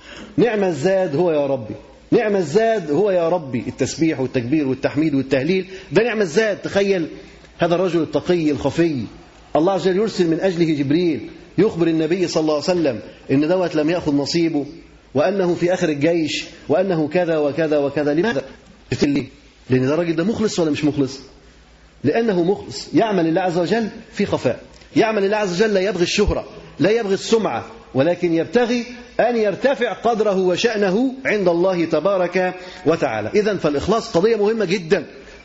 [SPEAKER 3] نعم الزاد هو يا ربي نعم الزاد هو يا ربي التسبيح والتكبير والتحميد والتهليل ده نعم الزاد تخيل هذا الرجل التقي الخفي الله عز وجل يرسل من أجله جبريل يخبر النبي صلى الله عليه وسلم إن دوت لم يأخذ نصيبه وأنه في آخر الجيش وأنه كذا وكذا وكذا لماذا؟ ليه؟ لأن ده الراجل ده مخلص ولا مش مخلص؟ لأنه مخلص يعمل لله عز وجل في خفاء يعمل لله عز وجل لا يبغي الشهرة لا يبغي السمعة ولكن يبتغي أن يرتفع قدره وشأنه عند الله تبارك وتعالى إذا فالإخلاص قضية مهمة جدا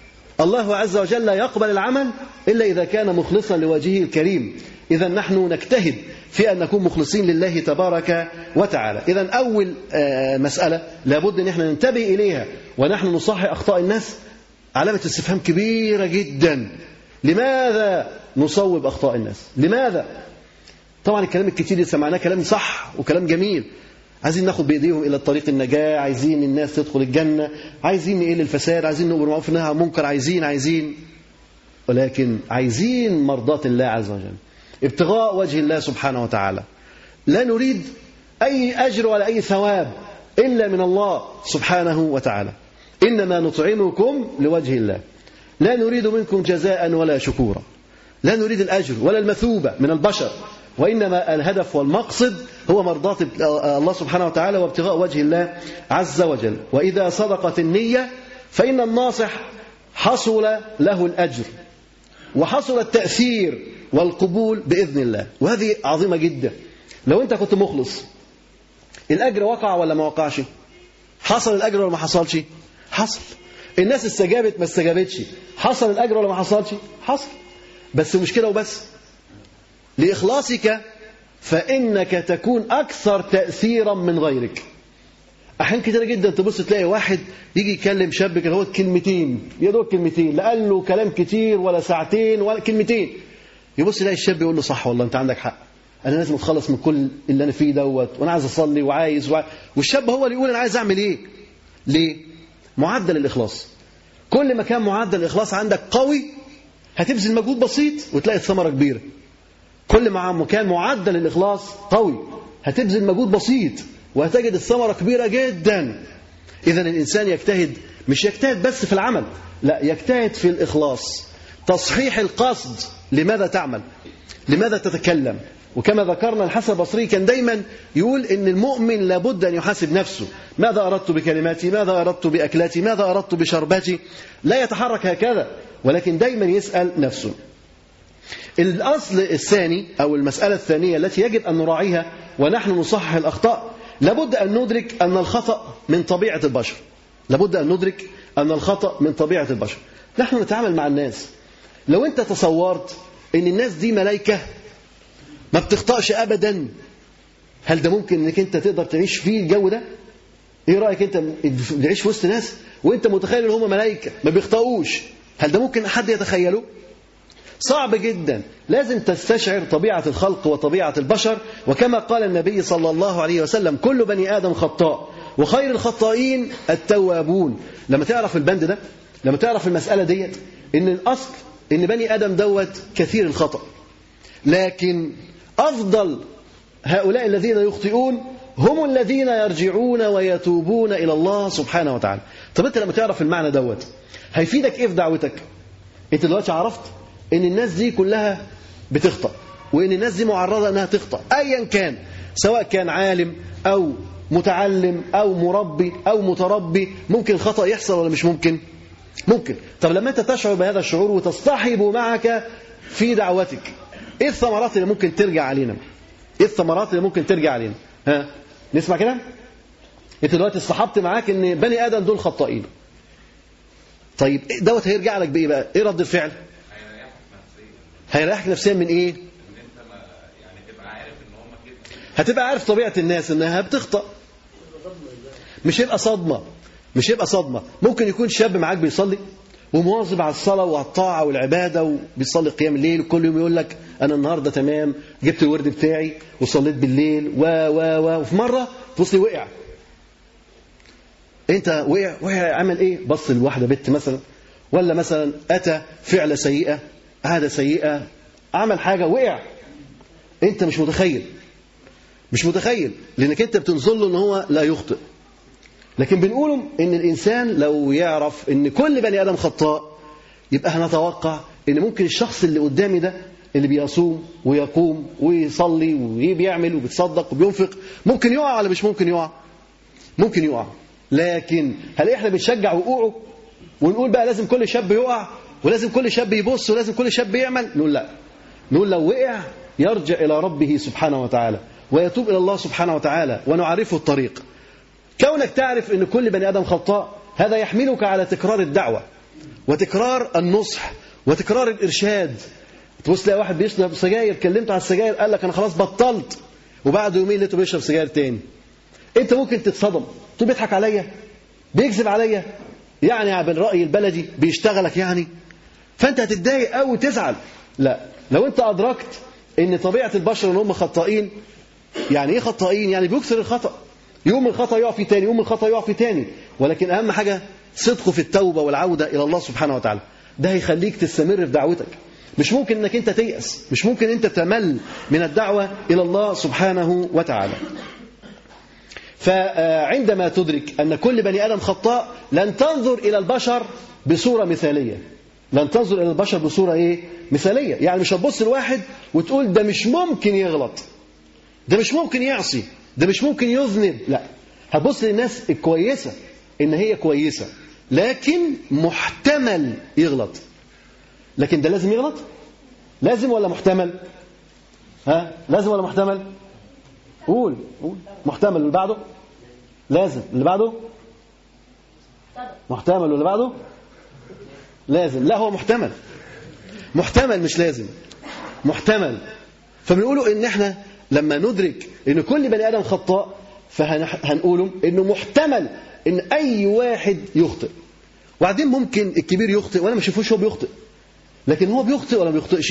[SPEAKER 3] الله عز وجل لا يقبل العمل إلا إذا كان مخلصا لوجهه الكريم إذا نحن نجتهد في أن نكون مخلصين لله تبارك وتعالى إذا أول مسألة لابد أن احنا ننتبه إليها ونحن نصحح أخطاء الناس علامة استفهام كبيرة جدا لماذا نصوب أخطاء الناس لماذا طبعا الكلام الكتير اللي سمعناه كلام صح وكلام جميل عايزين ناخد بايديهم الى طريق النجاه عايزين الناس تدخل الجنه عايزين نقل الفساد عايزين نؤمر بالمعروف ونهى عن المنكر عايزين عايزين ولكن عايزين مرضاه الله عز وجل ابتغاء وجه الله سبحانه وتعالى لا نريد اي اجر ولا اي ثواب الا من الله سبحانه وتعالى انما نطعمكم لوجه الله لا نريد منكم جزاء ولا شكورا لا نريد الاجر ولا المثوبه من البشر وإنما الهدف والمقصد هو مرضاة الله سبحانه وتعالى وابتغاء وجه الله عز وجل وإذا صدقت النية فإن الناصح حصل له الأجر وحصل التأثير والقبول بإذن الله وهذه عظيمة جدا لو أنت كنت مخلص الأجر وقع ولا ما وقعش حصل الأجر ولا ما حصلش حصل الناس استجابت ما استجابتش حصل الأجر ولا ما حصلش حصل بس مش كده وبس لإخلاصك فإنك تكون أكثر تأثيرا من غيرك أحيان كتير جدا تبص تلاقي واحد يجي يكلم شاب كده هو كلمتين يا دوب كلمتين لا قال له كلام كتير ولا ساعتين ولا كلمتين يبص يلاقي الشاب يقول له صح والله أنت عندك حق أنا لازم أتخلص من كل اللي أنا فيه دوت وأنا عايز أصلي وعايز وعايز والشاب هو اللي يقول أنا عايز أعمل إيه ليه؟ معدل الإخلاص كل ما كان معدل الإخلاص عندك قوي هتبذل مجهود بسيط وتلاقي الثمرة كبيرة كل ما كان معدل الإخلاص قوي هتبذل مجهود بسيط وهتجد الثمرة كبيرة جدا إذا الإنسان يجتهد مش يجتهد بس في العمل لا يجتهد في الإخلاص تصحيح القصد لماذا تعمل لماذا تتكلم وكما ذكرنا الحسن البصري كان دايما يقول ان المؤمن لابد ان يحاسب نفسه ماذا اردت بكلماتي ماذا اردت باكلاتي ماذا اردت بشربتي لا يتحرك هكذا ولكن دايما يسال نفسه الاصل الثاني او المساله الثانيه التي يجب ان نراعيها ونحن نصحح الاخطاء لابد ان ندرك ان الخطا من طبيعه البشر لابد ان ندرك ان الخطا من طبيعه البشر نحن نتعامل مع الناس لو انت تصورت ان الناس دي ملائكه ما بتخطأش ابدا هل ده ممكن انك انت تقدر تعيش فيه الجو ده ايه رايك انت تعيش في وسط ناس وانت متخيل ان هم ملائكه ما بيخطئوش هل ده ممكن حد يتخيله صعب جدا لازم تستشعر طبيعة الخلق وطبيعة البشر وكما قال النبي صلى الله عليه وسلم كل بني آدم خطاء وخير الخطائين التوابون لما تعرف البند ده لما تعرف المسألة ديت ان الأصل ان بني آدم دوت كثير الخطأ لكن أفضل هؤلاء الذين يخطئون هم الذين يرجعون ويتوبون إلى الله سبحانه وتعالى طب أنت لما تعرف المعنى دوت هيفيدك إيه في دعوتك أنت دلوقتي عرفت ان الناس دي كلها بتخطأ وان الناس دي معرضة انها تخطأ ايا كان سواء كان عالم او متعلم او مربي او متربي ممكن الخطأ يحصل ولا مش ممكن ممكن طب لما انت تشعر بهذا الشعور وتصطحب معك في دعوتك ايه الثمرات اللي ممكن ترجع علينا ايه الثمرات اللي ممكن ترجع علينا ها نسمع كده انت دلوقتي اصطحبت معاك ان بني ادم دول خطائين طيب دوت هيرجع لك بايه بقى ايه رد الفعل هيريحك نفسيا من ايه هتبقى عارف طبيعة الناس انها بتخطأ مش هيبقى صدمة مش هيبقى صدمة ممكن يكون شاب معاك بيصلي ومواظب على الصلاة والطاعة والعبادة وبيصلي قيام الليل وكل يوم يقول لك أنا النهاردة تمام جبت الورد بتاعي وصليت بالليل و و و وفي مرة تبص وقع أنت وقع وقع عمل إيه؟ بص لواحدة بنت مثلا ولا مثلا أتى فعل سيئة عادة سيئة عمل حاجة وقع أنت مش متخيل مش متخيل لأنك أنت بتنظر له أن هو لا يخطئ لكن بنقول ان الانسان لو يعرف ان كل بني ادم خطاء يبقى هنتوقع ان ممكن الشخص اللي قدامي ده اللي بيصوم ويقوم ويصلي وبيعمل وبيتصدق وبينفق ممكن يقع ولا مش ممكن يقع ممكن يقع لكن هل احنا بنشجع وقوعه ونقول بقى لازم كل شاب يقع ولازم كل شاب يبص ولازم كل شاب يعمل نقول لا نقول لو وقع يرجع الى ربه سبحانه وتعالى ويتوب الى الله سبحانه وتعالى ونعرفه الطريق كونك تعرف ان كل بني ادم خطاء هذا يحملك على تكرار الدعوه وتكرار النصح وتكرار الارشاد تبص تلاقي واحد بيشرب سجاير كلمته على السجاير قال لك انا خلاص بطلت وبعد يومين لقيته بيشرب سجاير تاني انت ممكن تتصدم تقول بيضحك عليا بيكذب عليا يعني بالراي البلدي بيشتغلك يعني فانت هتتضايق قوي وتزعل لا لو انت ادركت ان طبيعه البشر ان هم خطائين يعني ايه خطائين يعني بيكثر الخطأ يوم الخطأ يقع في تاني يوم الخطأ يقع في تاني ولكن أهم حاجة صدقه في التوبة والعودة إلى الله سبحانه وتعالى ده هيخليك تستمر في دعوتك مش ممكن انك انت تيأس مش ممكن انت تمل من الدعوة إلى الله سبحانه وتعالى فعندما تدرك أن كل بني آدم خطاء لن تنظر إلى البشر بصورة مثالية لن تنظر إلى البشر بصورة إيه؟ مثالية يعني مش هتبص لواحد وتقول ده مش ممكن يغلط ده مش ممكن يعصي ده مش ممكن يذنب لا هتبص للناس الكويسة إن هي كويسة لكن محتمل يغلط لكن ده لازم يغلط لازم ولا محتمل ها لازم ولا محتمل قول قول محتمل اللي بعده لازم اللي بعده محتمل واللي بعده لازم لا هو محتمل محتمل مش لازم محتمل فبنقوله ان احنا لما ندرك ان كل بني ادم خطاء فهنقوله انه محتمل ان اي واحد يخطئ وبعدين ممكن الكبير يخطئ وانا ما اشوفوش هو بيخطئ لكن هو بيخطئ ولا ما بيخطئش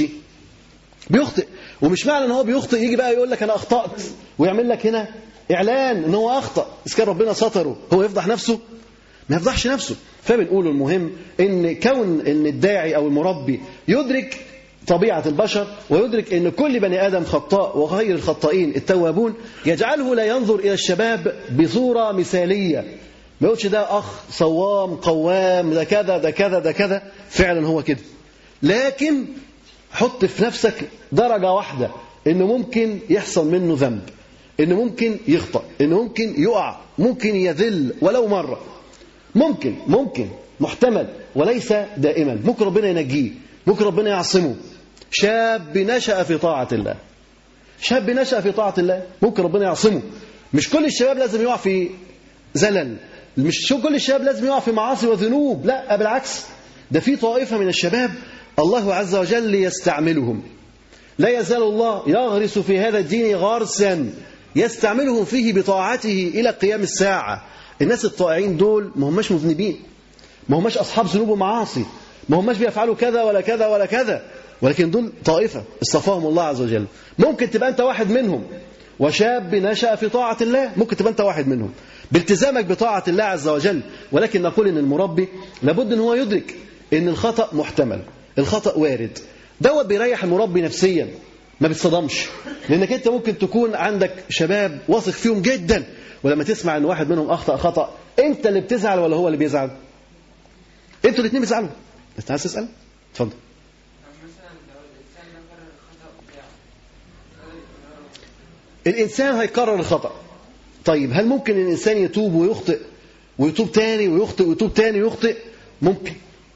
[SPEAKER 3] بيخطئ ومش معنى ان هو بيخطئ يجي بقى يقول لك انا اخطات ويعمل لك هنا اعلان ان هو اخطا اذا كان ربنا ستره هو يفضح نفسه ما يفضحش نفسه فبنقول المهم ان كون ان الداعي او المربي يدرك طبيعة البشر ويدرك أن كل بني آدم خطاء وغير الخطائين التوابون يجعله لا ينظر إلى الشباب بصورة مثالية ما يقولش ده أخ صوام قوام ده كذا ده كذا ده كذا فعلا هو كده لكن حط في نفسك درجة واحدة إنه ممكن يحصل منه ذنب إنه ممكن يخطأ إنه ممكن يقع ممكن يذل ولو مرة ممكن ممكن محتمل وليس دائما ممكن ربنا ينجيه ممكن ربنا يعصمه شاب نشأ في طاعة الله شاب نشأ في طاعة الله ممكن ربنا يعصمه مش كل الشباب لازم يقع في زلل مش شو كل الشباب لازم يقع في معاصي وذنوب لا بالعكس ده في طائفة من الشباب الله عز وجل يستعملهم لا يزال الله يغرس في هذا الدين غرسا يستعملهم فيه بطاعته إلى قيام الساعة الناس الطائعين دول ما هماش مذنبين ما هماش أصحاب ذنوب ومعاصي ما هماش بيفعلوا كذا ولا كذا ولا كذا ولكن دول طائفة اصطفاهم الله عز وجل ممكن تبقى أنت واحد منهم وشاب نشأ في طاعة الله ممكن تبقى أنت واحد منهم بالتزامك بطاعة الله عز وجل ولكن نقول أن المربي لابد أن هو يدرك أن الخطأ محتمل الخطأ وارد دوت بيريح المربي نفسيا ما بيتصدمش لأنك أنت ممكن تكون عندك شباب واثق فيهم جدا ولما تسمع أن واحد منهم أخطأ خطأ أنت اللي بتزعل ولا هو اللي بيزعل أنتوا الاثنين بيزعلوا أنت عايز تسأل؟ اتفضل الإنسان هيكرر الخطأ طيب هل ممكن الإنسان يتوب ويخطئ ويتوب تاني ويخطئ ويتوب تاني ويخطئ ممكن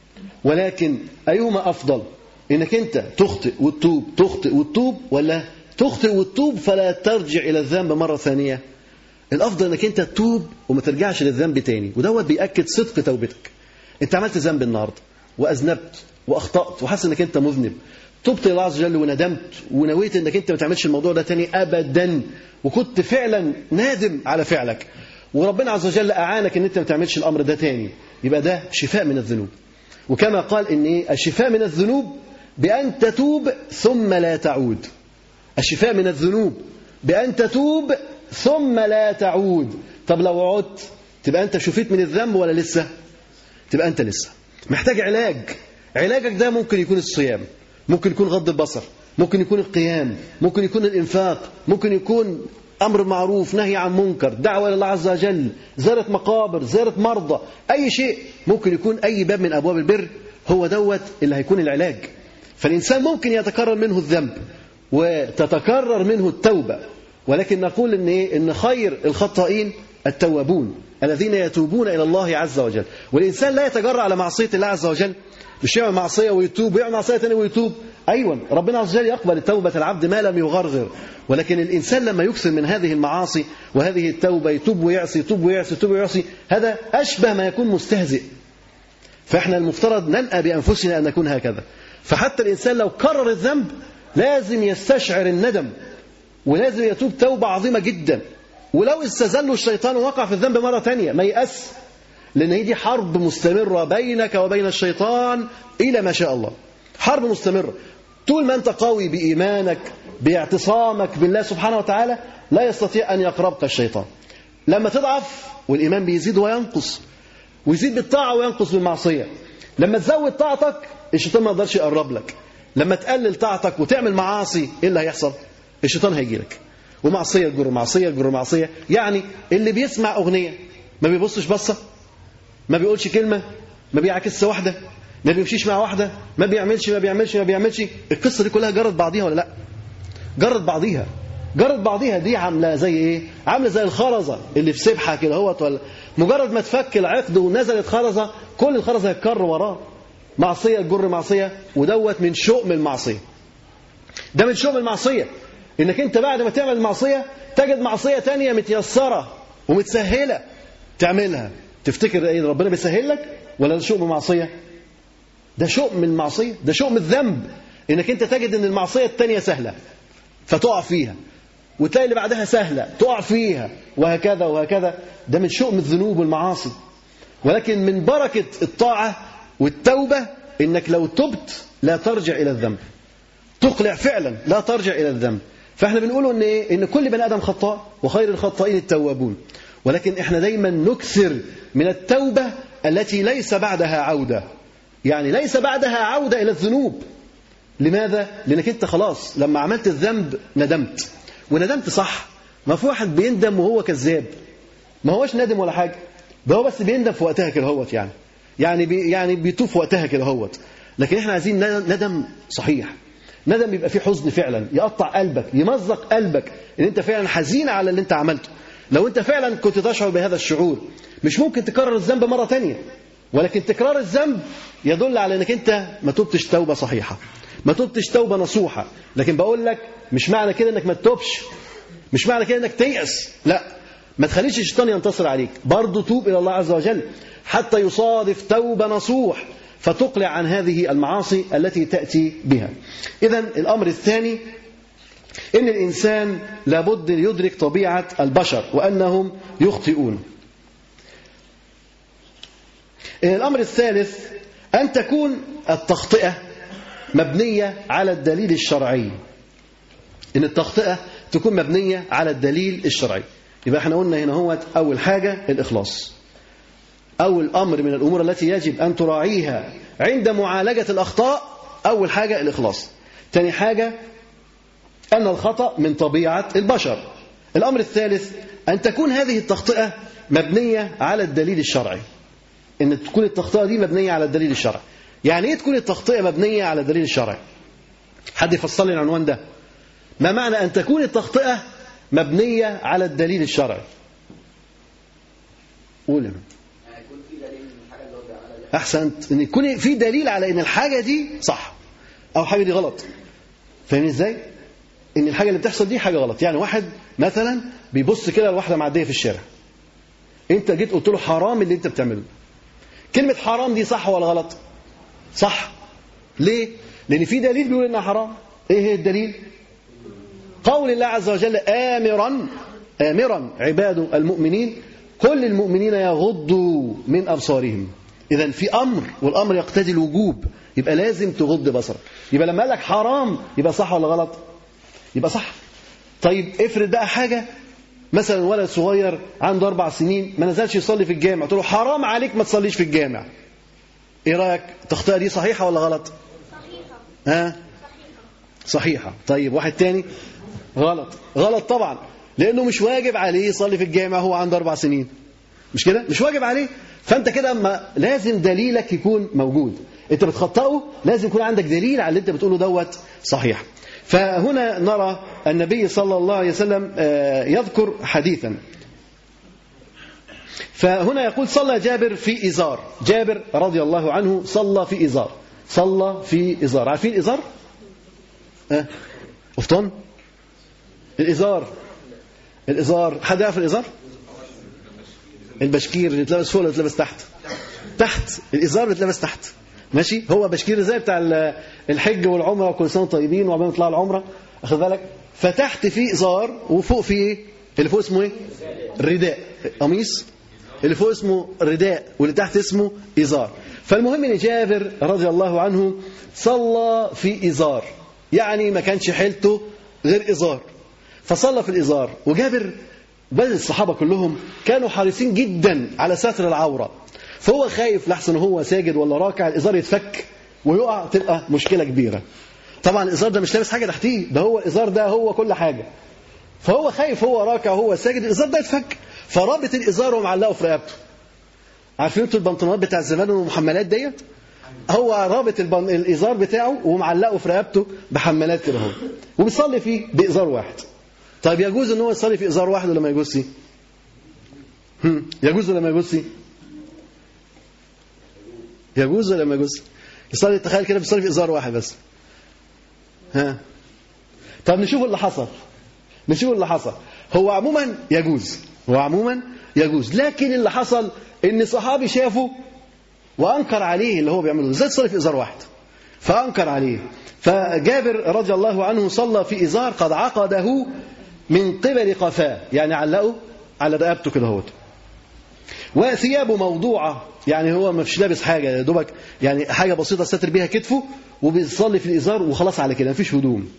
[SPEAKER 3] ولكن أيهما أفضل إنك أنت تخطئ وتتوب تخطئ وتتوب ولا تخطئ وتتوب فلا ترجع إلى الذنب مرة ثانية الأفضل إنك أنت تتوب وما ترجعش للذنب تاني ودوت بيأكد صدق توبتك أنت عملت ذنب النهاردة وأذنبت وأخطأت وحاسس إنك أنت مذنب تبت الى الله عز وجل وندمت ونويت انك انت ما تعملش الموضوع ده تاني ابدا وكنت فعلا نادم على فعلك وربنا عز وجل اعانك ان انت ما تعملش الامر ده تاني يبقى ده شفاء من الذنوب وكما قال ان ايه الشفاء من الذنوب بان تتوب ثم لا تعود الشفاء من الذنوب بان تتوب ثم لا تعود طب لو عدت تبقى انت شفيت من الذنب ولا لسه تبقى انت لسه محتاج علاج علاجك ده ممكن يكون الصيام ممكن يكون غض البصر ممكن يكون القيام ممكن يكون الإنفاق ممكن يكون أمر معروف نهي عن منكر دعوة إلى الله عز وجل زيارة مقابر زيارة مرضى أي شيء ممكن يكون أي باب من أبواب البر هو دوت اللي هيكون العلاج فالإنسان ممكن يتكرر منه الذنب وتتكرر منه التوبة ولكن نقول إن, إيه؟ إن خير الخطائين التوابون الذين يتوبون إلى الله عز وجل والإنسان لا يتجرأ على معصية الله عز وجل مش يعمل معصية ويتوب ويعمل معصية ثانيه ويتوب أيوة ربنا عز وجل يقبل توبة العبد ما لم يغرغر ولكن الإنسان لما يكثر من هذه المعاصي وهذه التوبة يتوب ويعصي يتوب ويعصي يتوب ويعصي هذا أشبه ما يكون مستهزئ فإحنا المفترض ننأى بأنفسنا أن نكون هكذا فحتى الإنسان لو كرر الذنب لازم يستشعر الندم ولازم يتوب توبة عظيمة جدا ولو استزله الشيطان ووقع في الذنب مرة ثانية ما يأس لأن هي دي حرب مستمرة بينك وبين الشيطان إلى ما شاء الله حرب مستمرة طول ما أنت قوي بإيمانك باعتصامك بالله سبحانه وتعالى لا يستطيع أن يقربك الشيطان لما تضعف والإيمان بيزيد وينقص ويزيد بالطاعة وينقص بالمعصية لما تزود طاعتك الشيطان ما يقدرش يقرب لك لما تقلل طاعتك وتعمل معاصي ايه اللي هيحصل الشيطان هيجي لك ومعصيه تجر معصيه تجر معصيه يعني اللي بيسمع اغنيه ما بيبصش بصه ما بيقولش كلمه ما بيعكسش واحده ما بيمشيش مع واحده ما بيعملش ما بيعملش ما بيعملش القصه دي كلها جرت بعضيها ولا لا جرت بعضيها جرت بعضيها دي عامله زي ايه عامله زي الخرزه اللي في سبحه كده اهوت ولا مجرد ما تفك العقد ونزلت خرزه كل الخرزه هتكر وراه معصيه تجر معصيه ودوت من شؤم المعصيه ده من شؤم المعصيه انك انت بعد ما تعمل المعصيه تجد معصيه تانية متيسره ومتسهله تعملها تفتكر ايه ربنا بيسهل لك ولا ده شؤم معصيه ده شؤم المعصيه ده شؤم الذنب انك انت تجد ان المعصيه التانية سهله فتقع فيها وتلاقي اللي بعدها سهله تقع فيها وهكذا وهكذا ده من شؤم الذنوب والمعاصي ولكن من بركه الطاعه والتوبه انك لو تبت لا ترجع الى الذنب تقلع فعلا لا ترجع الى الذنب فاحنا بنقول ان ايه ان كل بني ادم خطاء وخير الخطائين التوابون ولكن احنا دايما نكثر من التوبه التي ليس بعدها عوده يعني ليس بعدها عوده الى الذنوب لماذا لانك انت خلاص لما عملت الذنب ندمت وندمت صح ما في واحد بيندم وهو كذاب ما هوش ندم ولا حاجه ده هو بس بيندم في وقتها كده هوت يعني يعني بي يعني بيتوب في وقتها كده هوت لكن احنا عايزين ندم صحيح ندم يبقى فيه حزن فعلا يقطع قلبك يمزق قلبك ان انت فعلا حزين على اللي انت عملته لو انت فعلا كنت تشعر بهذا الشعور مش ممكن تكرر الذنب مره تانية ولكن تكرار الذنب يدل على انك انت ما تبتش توبه صحيحه ما تبتش توبه نصوحه لكن بقول لك مش معنى كده انك ما تتوبش مش معنى كده انك تيأس لا ما تخليش الشيطان ينتصر عليك برضه توب الى الله عز وجل حتى يصادف توبه نصوح فتقلع عن هذه المعاصي التي تأتي بها إذا الأمر الثاني إن الإنسان لابد يدرك طبيعة البشر وأنهم يخطئون الأمر الثالث أن تكون التخطئة مبنية على الدليل الشرعي إن التخطئة تكون مبنية على الدليل الشرعي يبقى احنا قلنا هنا هو أول حاجة الإخلاص أول أمر من الأمور التي يجب أن تراعيها عند معالجة الأخطاء أول حاجة الإخلاص ثاني حاجة أن الخطأ من طبيعة البشر الأمر الثالث أن تكون هذه التخطئة مبنية على الدليل الشرعي أن تكون التخطئة دي مبنية على الدليل الشرعي يعني إيه تكون التخطئة مبنية على الدليل الشرعي حد يفصل لي العنوان ده ما معنى أن تكون التخطئة مبنية على الدليل الشرعي قول يا احسنت ان يكون في دليل على ان الحاجه دي صح او الحاجه دي غلط فاهمين ازاي ان الحاجه اللي بتحصل دي حاجه غلط يعني واحد مثلا بيبص كده لواحده معديه في الشارع انت جيت قلت له حرام اللي انت بتعمله كلمه حرام دي صح ولا غلط صح ليه لان في دليل بيقول انها حرام ايه هي الدليل قول الله عز وجل امرا امرا عباده المؤمنين كل المؤمنين يغضوا من ابصارهم إذا في أمر والأمر يقتضي الوجوب يبقى لازم تغض بصرك يبقى لما قال لك حرام يبقى صح ولا غلط؟ يبقى صح طيب افرض بقى حاجة مثلا ولد صغير عنده أربع سنين ما نزلش يصلي في الجامع قلت له حرام عليك ما تصليش في الجامع إيه رأيك؟ التخطئة دي صحيحة ولا غلط؟
[SPEAKER 4] صحيحة
[SPEAKER 3] ها؟ صحيحة طيب واحد تاني غلط غلط طبعا لأنه مش واجب عليه يصلي في الجامع هو عنده أربع سنين مش كده؟ مش واجب عليه فانت كده اما لازم دليلك يكون موجود انت بتخطئه لازم يكون عندك دليل على اللي انت بتقوله دوت صحيح فهنا نرى النبي صلى الله عليه وسلم آه، يذكر حديثا فهنا يقول صلى جابر في إزار جابر رضي الله عنه صلى في إزار صلى في إزار عارفين الإزار؟ أه؟ قفطان؟ الإزار الإزار حد يعرف الإزار؟ البشكير اللي اتلبس فوق اللي اتلبس تحت تحت الازار اللي اتلبس تحت ماشي هو بشكير زي بتاع ال- الحج والعمره وكل سنه وانتم طيبين وعقبال ما يطلعوا العمره اخد بالك فتحت فيه ازار وفوق فيه ايه اللي فوق اسمه ايه رداء قميص اللي فوق اسمه رداء واللي تحت اسمه ازار فالمهم ان جابر رضي الله عنه صلى في ازار يعني ما كانش حيلته غير ازار فصلى في الازار وجابر بل الصحابه كلهم كانوا حريصين جدا على ستر العوره فهو خايف لحسن هو ساجد ولا راكع الازار يتفك ويقع تبقى مشكله كبيره طبعا الازار ده مش لابس حاجه تحتيه ده هو الازار ده هو كل حاجه فهو خايف هو راكع وهو ساجد الازار ده يتفك فرابط الازار ومعلقه في رقبته عارفين انتوا البنطلونات بتاع زمان والمحملات ديت هو رابط البن... الازار بتاعه ومعلقه في رقبته بحمالات كده اهو وبيصلي فيه بازار واحد طيب يجوز ان هو يصلي في ازار واحد ولا ما يجوزش؟ هم، يجوز ولا ما يجوزش؟ يجوز ولا ما يجوز؟ يصلي تخيل كده بيصلي في ازار واحد بس ها طب نشوف اللي حصل نشوف اللي حصل هو عموما يجوز هو عموما يجوز لكن اللي حصل ان صحابي شافه وانكر عليه اللي هو بيعمله ازاي تصلي في ازار واحد فانكر عليه فجابر رضي الله عنه صلى في ازار قد عقده من قبل قفاه يعني علقه على رقبته كده اهوت وثيابه موضوعه يعني هو مش لابس حاجه يا دوبك يعني حاجه بسيطه ستر بيها كتفه وبيصلي في الازار وخلاص على كده مفيش هدوم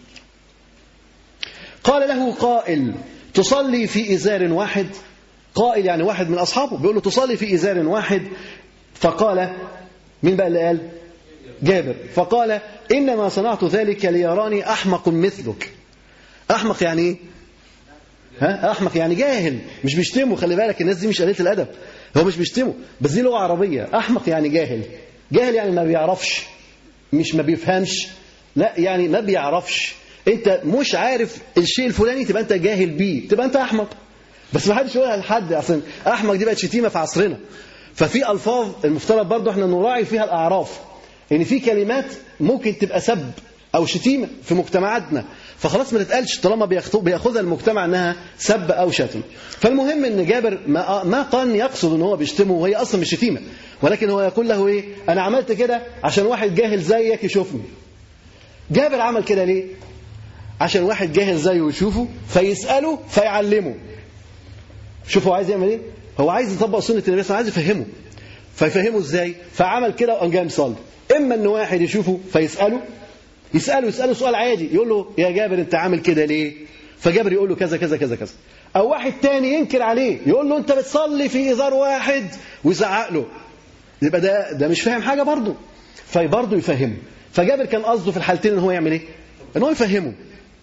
[SPEAKER 3] قال له قائل تصلي في ازار واحد قائل يعني واحد من اصحابه بيقول له تصلي في ازار واحد فقال مين بقى اللي قال جابر فقال انما صنعت ذلك ليراني احمق مثلك احمق يعني ايه ها احمق يعني جاهل مش بيشتمه خلي بالك الناس دي مش قليله الادب هو مش بيشتمه بس دي لغه عربيه احمق يعني جاهل جاهل يعني ما بيعرفش مش ما بيفهمش لا يعني ما بيعرفش انت مش عارف الشيء الفلاني تبقى انت جاهل بيه تبقى انت احمق بس ما حدش يقولها لحد اصلا احمق دي بقت شتيمه في عصرنا ففي الفاظ المفترض برضو احنا نراعي فيها الاعراف ان في كلمات ممكن تبقى سب او شتيمه في مجتمعاتنا فخلاص ما تتقالش طالما بياخذها المجتمع انها سب او شتم فالمهم ان جابر ما ما كان يقصد ان هو بيشتمه وهي اصلا مش شتيمه ولكن هو يقول له ايه انا عملت كده عشان واحد جاهل زيك يشوفني جابر عمل كده ليه عشان واحد جاهل زيه يشوفه فيساله فيعلمه شوف هو عايز يعمل ايه هو عايز يطبق سنه النبي صلى الله عليه وسلم عايز يفهمه فيفهمه ازاي فعمل كده وقام جاي مصلي اما ان واحد يشوفه فيساله يساله يساله سؤال عادي يقول له يا جابر انت عامل كده ليه فجابر يقول له كذا كذا كذا كذا او واحد تاني ينكر عليه يقول له انت بتصلي في ازار واحد ويزعق له يبقى ده ده مش فاهم حاجه برضه فبرضه يفهمه فجابر كان قصده في الحالتين ان هو يعمل ايه ان هو يفهمه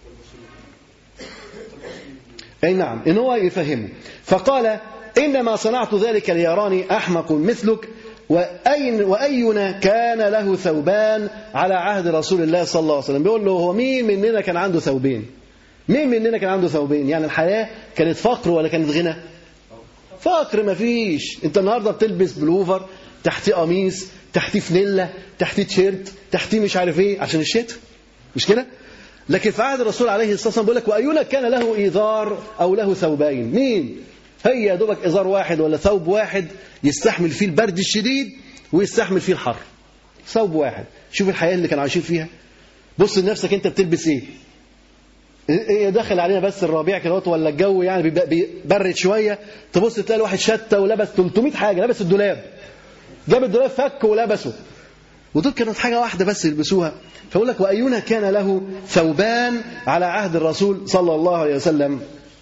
[SPEAKER 3] اي نعم ان هو يفهمه فقال انما صنعت ذلك ليراني احمق مثلك وأين وأينا كان له ثوبان على عهد رسول الله صلى الله عليه وسلم بيقول له هو مين مننا كان عنده ثوبين مين مننا كان عنده ثوبين يعني الحياة كانت فقر ولا كانت غنى فقر مفيش انت النهارده بتلبس بلوفر تحتيه قميص تحتيه فانيلا تحتيه تيشيرت تحتيه مش عارف ايه عشان الشتاء مش كده لكن في عهد الرسول عليه الصلاه والسلام بيقول لك واينا كان له ايذار او له ثوبين مين هي يا دوبك ازار واحد ولا ثوب واحد يستحمل فيه البرد الشديد ويستحمل فيه الحر ثوب واحد شوف الحياه اللي كانوا عايشين فيها بص لنفسك انت بتلبس ايه ايه دخل علينا بس الربيع كده ولا الجو يعني بيبرد شويه تبص تلاقي الواحد شتى ولبس 300 حاجه لبس الدولاب جاب الدولاب فك ولبسه ودول كانت حاجه واحده بس يلبسوها فيقول لك واينا كان له ثوبان على عهد الرسول صلى الله عليه وسلم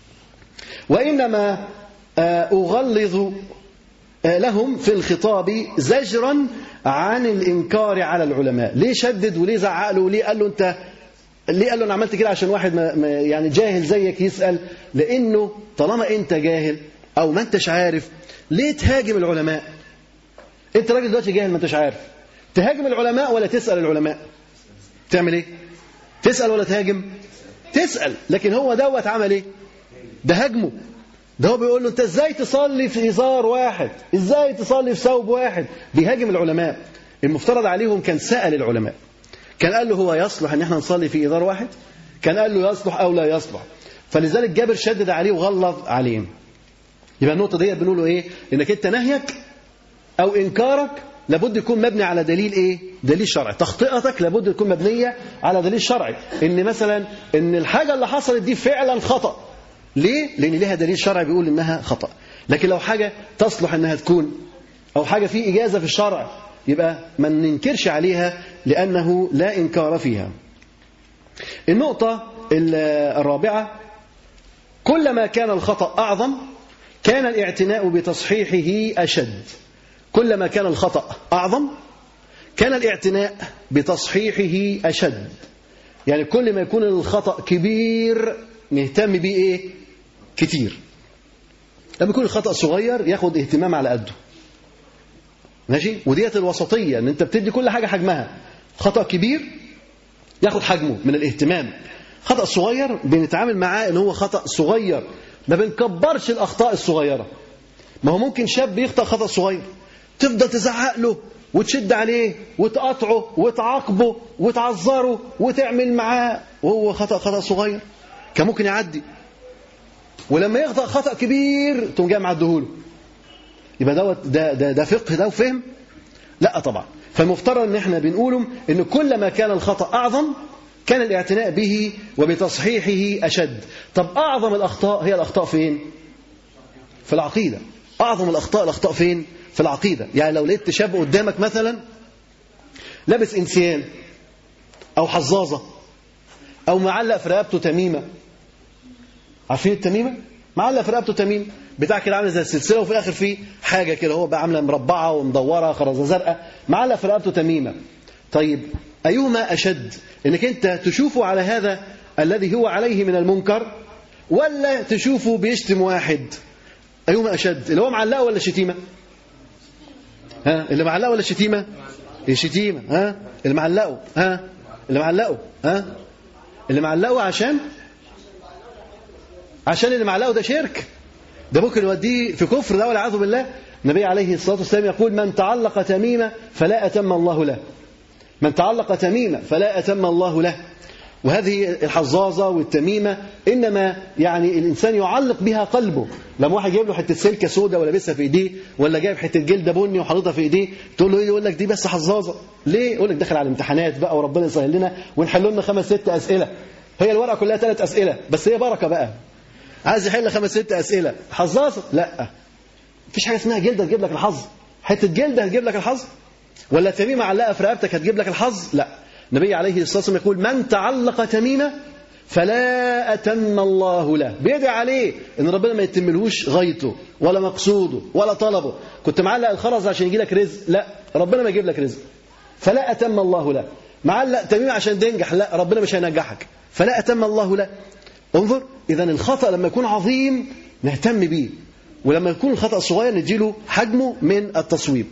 [SPEAKER 3] وانما أغلظ لهم في الخطاب زجرا عن الإنكار على العلماء ليه شدد وليه زعق له وليه قال له أنت ليه قال له أنا عملت كده عشان واحد ما يعني جاهل زيك يسأل لأنه طالما أنت جاهل أو ما أنتش عارف ليه تهاجم العلماء أنت راجل دلوقتي جاهل ما أنتش عارف تهاجم العلماء ولا تسأل العلماء تعمل إيه تسأل ولا تهاجم تسأل لكن هو دوت عمل إيه ده هاجمه ده هو بيقول له انت ازاي تصلي في ازار واحد ازاي تصلي في ثوب واحد بيهاجم العلماء المفترض عليهم كان سأل العلماء كان قال له هو يصلح ان احنا نصلي في ازار واحد كان قال له يصلح او لا يصلح فلذلك جابر شدد عليه وغلظ عليه يبقى النقطه ديت بنقول له ايه انك انت نهيك او انكارك لابد يكون مبني على دليل ايه دليل شرعي تخطئتك لابد تكون مبنيه على دليل شرعي ان مثلا ان الحاجه اللي حصلت دي فعلا خطأ ليه؟ لأن ليها دليل شرعي بيقول إنها خطأ لكن لو حاجة تصلح إنها تكون أو حاجة في إجازة في الشرع يبقى ما ننكرش عليها لأنه لا إنكار فيها النقطة الرابعة كلما كان الخطأ أعظم كان الاعتناء بتصحيحه أشد كلما كان الخطأ أعظم كان الاعتناء بتصحيحه أشد يعني كل ما يكون الخطأ كبير نهتم بيه ايه كتير لما يكون الخطأ صغير ياخد اهتمام على قده ماشي وديت الوسطية ان انت بتدي كل حاجة حجمها خطأ كبير ياخد حجمه من الاهتمام خطأ صغير بنتعامل معاه ان هو خطأ صغير ما بنكبرش الاخطاء الصغيرة ما هو ممكن شاب يخطأ خطأ صغير تفضل تزعق له وتشد عليه وتقاطعه وتعاقبه وتعذره وتعمل معاه وهو خطأ خطأ صغير كان ممكن يعدي ولما يخطأ خطأ كبير تقوم جاي معدهوله يبقى دوت ده ده ده فقه ده وفهم لا طبعا فالمفترض ان احنا بنقوله ان كل ما كان الخطأ اعظم كان الاعتناء به وبتصحيحه اشد طب اعظم الاخطاء هي الاخطاء فين في العقيده اعظم الاخطاء الاخطاء فين في العقيده يعني لو لقيت شاب قدامك مثلا لابس انسيان او حظاظه او معلق في رقبته تميمه عارفين التميمه معلق في رقبته تميمه بتاع كده عامل زي السلسله وفي الاخر فيه حاجه كده هو بقى عامله مربعه ومدوره خرزه زرقاء معلق في رقبته تميمه طيب ايهما اشد انك انت تشوفه على هذا الذي هو عليه من المنكر ولا تشوفه بيشتم واحد ايهما اشد اللي هو معلقه ولا شتيمه ها اللي معلقه ولا شتيمه الشتيمه ها اللي معلقه ها اللي معلقه ها اللي معلقه عشان عشان اللي معلقه ده شرك ده ممكن يوديه في كفر ده والعياذ بالله النبي عليه الصلاه والسلام يقول من تعلق تميمه فلا اتم الله له من تعلق تميمه فلا اتم الله له وهذه الحظاظه والتميمه انما يعني الانسان يعلق بها قلبه لما واحد جايب له حته سلكه سوداء ولابسها في ايديه ولا جايب حته جلده بني وحاططها في ايديه تقول له ايه يقول لك دي بس حظاظه ليه يقول لك دخل على الامتحانات بقى وربنا يسهل لنا ونحل لنا خمس ست اسئله هي الورقه كلها ثلاث اسئله بس هي بركه بقى عايز يحل خمس ست اسئله حظاظه لا مفيش حاجه اسمها جلده تجيب لك الحظ حته جلده هتجيب لك الحظ ولا تميمه علقه في رقبتك هتجيب لك الحظ لا النبي عليه الصلاه والسلام يقول من تعلق تميمه فلا اتم الله له بيدعي عليه ان ربنا ما يتملهوش غايته ولا مقصوده ولا طلبه كنت معلق الخرز عشان يجي لك رزق لا ربنا ما يجيب لك رزق فلا اتم الله له معلق تميمه عشان تنجح لا ربنا مش هينجحك فلا اتم الله له انظر اذا الخطا لما يكون عظيم نهتم بيه ولما يكون الخطا صغير نديله حجمه من التصويب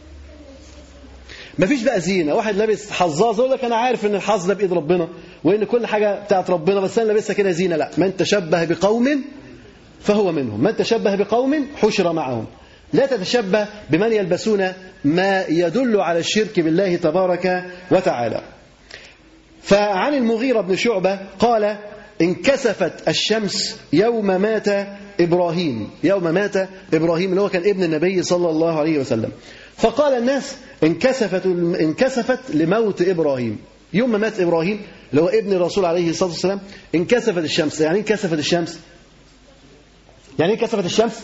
[SPEAKER 3] مفيش بقى زينه واحد لابس حظاظه يقول لك انا عارف ان الحظ ده بايد ربنا وان كل حاجه بتاعت ربنا بس انا لابسها كده زينه لا من تشبه بقوم فهو منهم من تشبه بقوم حشر معهم لا تتشبه بمن يلبسون ما يدل على الشرك بالله تبارك وتعالى فعن المغيرة بن شعبة قال انكسفت الشمس يوم مات إبراهيم يوم مات إبراهيم اللي هو كان ابن النبي صلى الله عليه وسلم فقال الناس انكسفت انكسفت لموت إبراهيم يوم ما مات إبراهيم اللي هو ابن الرسول عليه الصلاة والسلام انكسفت الشمس يعني انكسفت الشمس يعني ايه انكسفت الشمس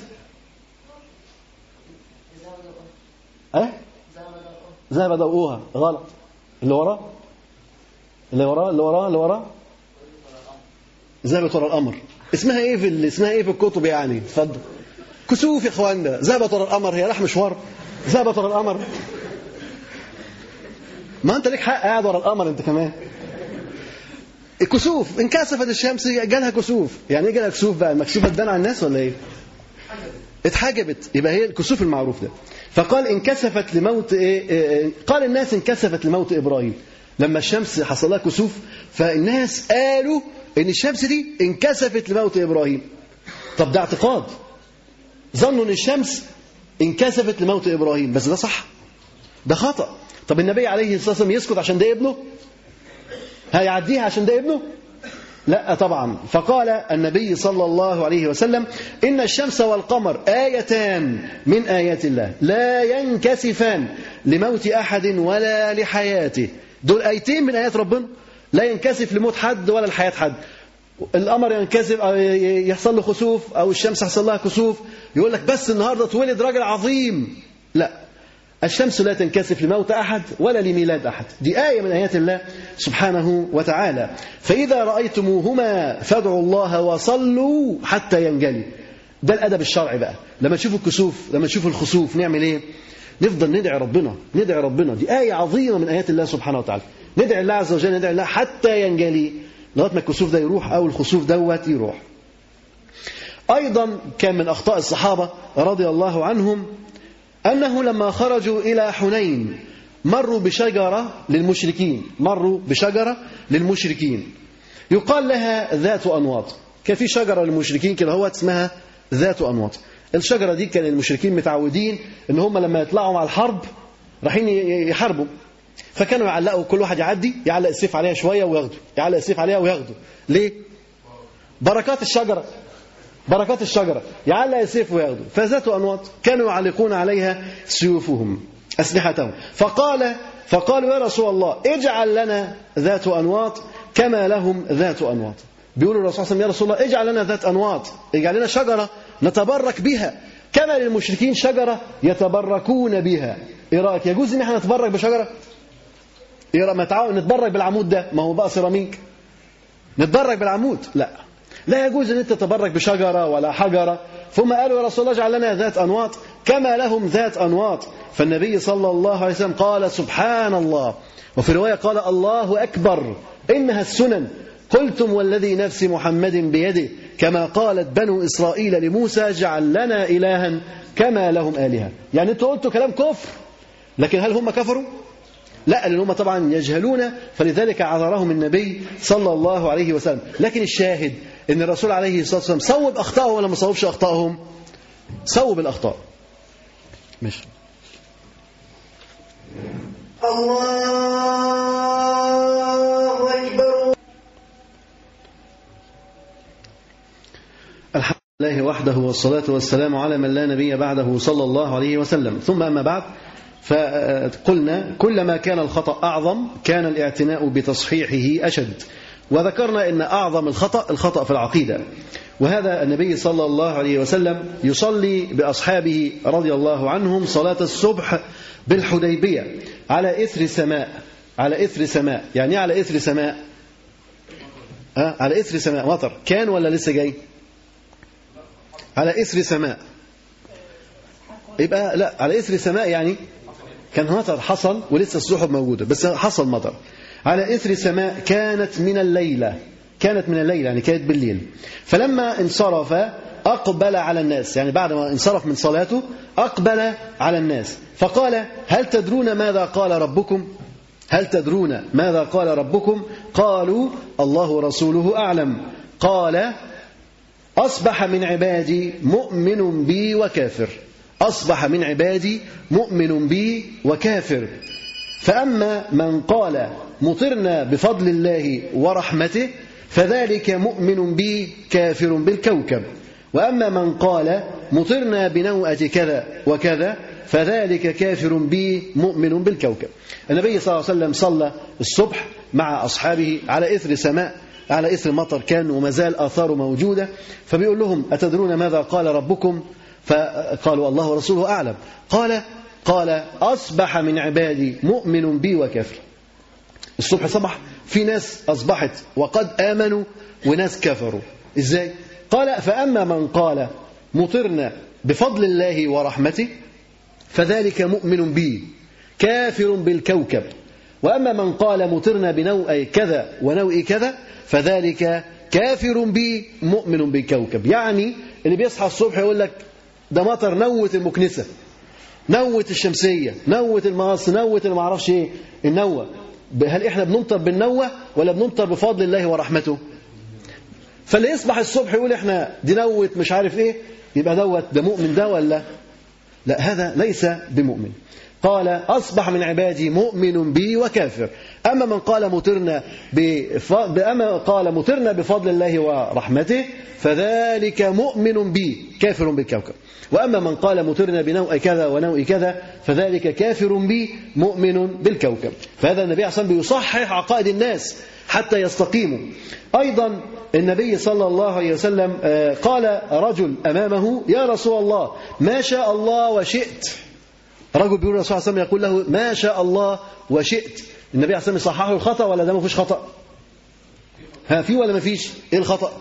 [SPEAKER 3] اه ذهب ضوءها غلط اللي وراه اللي وراه اللي وراه اللي وراه ذهبت ورا القمر اسمها ايه في ال- اسمها ايه في الكتب يعني اتفضل كسوف يا اخوانا ذهبت ورا القمر هي راح مشوار ذهبت ورا القمر ما انت ليك حق قاعد ورا القمر انت كمان الكسوف انكسفت الشمس جالها كسوف يعني ايه جالها كسوف بقى المكسوفه تبان على الناس ولا ايه اتحجبت يبقى هي الكسوف المعروف ده فقال انكسفت لموت إيه إيه قال الناس انكسفت لموت ابراهيم لما الشمس حصل لها كسوف فالناس قالوا ان الشمس دي انكسفت لموت ابراهيم طب ده اعتقاد ظنوا ان الشمس انكسفت لموت ابراهيم بس ده صح ده خطا طب النبي عليه الصلاه والسلام يسكت عشان ده ابنه هيعديها عشان ده ابنه لا طبعا فقال النبي صلى الله عليه وسلم إن الشمس والقمر آيتان من آيات الله لا ينكسفان لموت أحد ولا لحياته دول آيتين من آيات ربنا لا ينكسف لموت حد ولا لحياة حد القمر ينكسف أو يحصل له خسوف أو الشمس يحصل لها كسوف يقول لك بس النهاردة اتولد راجل عظيم لا الشمس لا تنكسف لموت أحد ولا لميلاد أحد دي آية من آيات الله سبحانه وتعالى فإذا رأيتموهما فادعوا الله وصلوا حتى ينجلي ده الأدب الشرعي بقى لما تشوفوا الكسوف لما تشوفوا الخسوف نعمل إيه نفضل ندعي ربنا ندعي ربنا دي آية عظيمة من آيات الله سبحانه وتعالى ندعي الله عز وجل ندعي الله حتى ينجلي لغاية ما الكسوف ده يروح أو الخسوف دوت يروح أيضا كان من أخطاء الصحابة رضي الله عنهم أنه لما خرجوا إلى حنين مروا بشجرة للمشركين مروا بشجرة للمشركين يقال لها ذات أنواط كان في شجرة للمشركين كده هو اسمها ذات أنواط الشجرة دي كان المشركين متعودين ان هم لما يطلعوا مع الحرب رايحين يحاربوا فكانوا يعلقوا كل واحد يعدي يعلق السيف عليها شوية وياخده يعلق السيف عليها وياخده ليه؟ بركات الشجرة بركات الشجرة يعلق السيف وياخده فذات أنواط كانوا يعلقون عليها سيوفهم أسلحتهم فقال فقالوا يا رسول الله اجعل لنا ذات أنواط كما لهم ذات أنواط بيقولوا الرسول صلى الله عليه وسلم يا رسول الله اجعل لنا ذات أنواط اجعل لنا شجرة نتبرك بها كما للمشركين شجرة يتبركون بها ايه رأيك يجوز ان احنا نتبرك بشجرة ايه رأيك ما تعاون نتبرك بالعمود ده ما هو بقى سيراميك نتبرك بالعمود لا لا يجوز ان انت تتبرك بشجره ولا حجره ثم قالوا يا رسول الله اجعل لنا ذات انواط كما لهم ذات انواط فالنبي صلى الله عليه وسلم قال سبحان الله وفي روايه قال الله اكبر انها السنن قلتم والذي نفس محمد بيده كما قالت بنو اسرائيل لموسى اجعل لنا الها كما لهم الهه يعني انتوا قلتوا كلام كفر لكن هل هم كفروا لا لأن هم طبعا يجهلون فلذلك عذرهم النبي صلى الله عليه وسلم لكن الشاهد ان الرسول عليه الصلاة والسلام صوب أخطائهم ولا ما صوبش أخطائهم صوب الأخطاء ماشي الله أكبر الحمد لله وحده والصلاة والسلام على من لا نبي بعده صلى الله عليه وسلم ثم أما بعد فقلنا كلما كان الخطأ أعظم كان الاعتناء بتصحيحه أشد وذكرنا أن أعظم الخطأ الخطأ في العقيدة وهذا النبي صلى الله عليه وسلم يصلي بأصحابه رضي الله عنهم صلاة الصبح بالحديبية على إثر سماء على إثر سماء يعني على إثر سماء أه؟ على إثر سماء مطر كان ولا لسه جاي على إثر سماء يبقى لا على إثر سماء يعني كان مطر حصل ولسه السحب موجودة بس حصل مطر على إثر سماء كانت من الليلة كانت من الليل يعني كانت بالليل فلما انصرف أقبل على الناس يعني بعد ما انصرف من صلاته أقبل على الناس فقال هل تدرون ماذا قال ربكم هل تدرون ماذا قال ربكم قالوا الله ورسوله أعلم قال أصبح من عبادي مؤمن بي وكافر أصبح من عبادي مؤمن بي وكافر فأما من قال مطرنا بفضل الله ورحمته فذلك مؤمن بي كافر بالكوكب وأما من قال مطرنا بنوءة كذا وكذا فذلك كافر بي مؤمن بالكوكب النبي صلى الله عليه وسلم صلى الصبح مع أصحابه على إثر سماء على إثر مطر كان وما زال آثاره موجودة فبيقول لهم أتدرون ماذا قال ربكم فقالوا الله ورسوله أعلم قال قال أصبح من عبادي مؤمن بي وكافر الصبح صبح في ناس أصبحت وقد آمنوا وناس كفروا إزاي؟ قال فأما من قال مطرنا بفضل الله ورحمته فذلك مؤمن بي كافر بالكوكب وأما من قال مطرنا بنوء كذا ونوء كذا فذلك كافر بي مؤمن بالكوكب يعني اللي بيصحى الصبح يقول لك ده مطر نوت المكنسة نوت الشمسية نوت المقص نوت اللي معرفش ايه النوة هل احنا بنمطر بالنوة ولا بنمطر بفضل الله ورحمته فاللي يصبح الصبح يقول احنا دي نوت مش عارف ايه يبقى دوت ده مؤمن ده ولا لا هذا ليس بمؤمن قال أصبح من عبادي مؤمن بي وكافر أما من قال مطرنا بف... أما قال مطرنا بفضل الله ورحمته فذلك مؤمن بي كافر بالكوكب وأما من قال مطرنا بنوء كذا ونوء كذا فذلك كافر بي مؤمن بالكوكب فهذا النبي عليه الصلاة بيصحح عقائد الناس حتى يستقيموا أيضا النبي صلى الله عليه وسلم قال رجل أمامه يا رسول الله ما شاء الله وشئت رجل بيقول الرسول صلى الله عليه وسلم يقول له ما شاء الله وشئت النبي عليه الصلاه والسلام يصححه الخطا ولا ده ما فيش خطا ها في ولا ما فيش ايه الخطا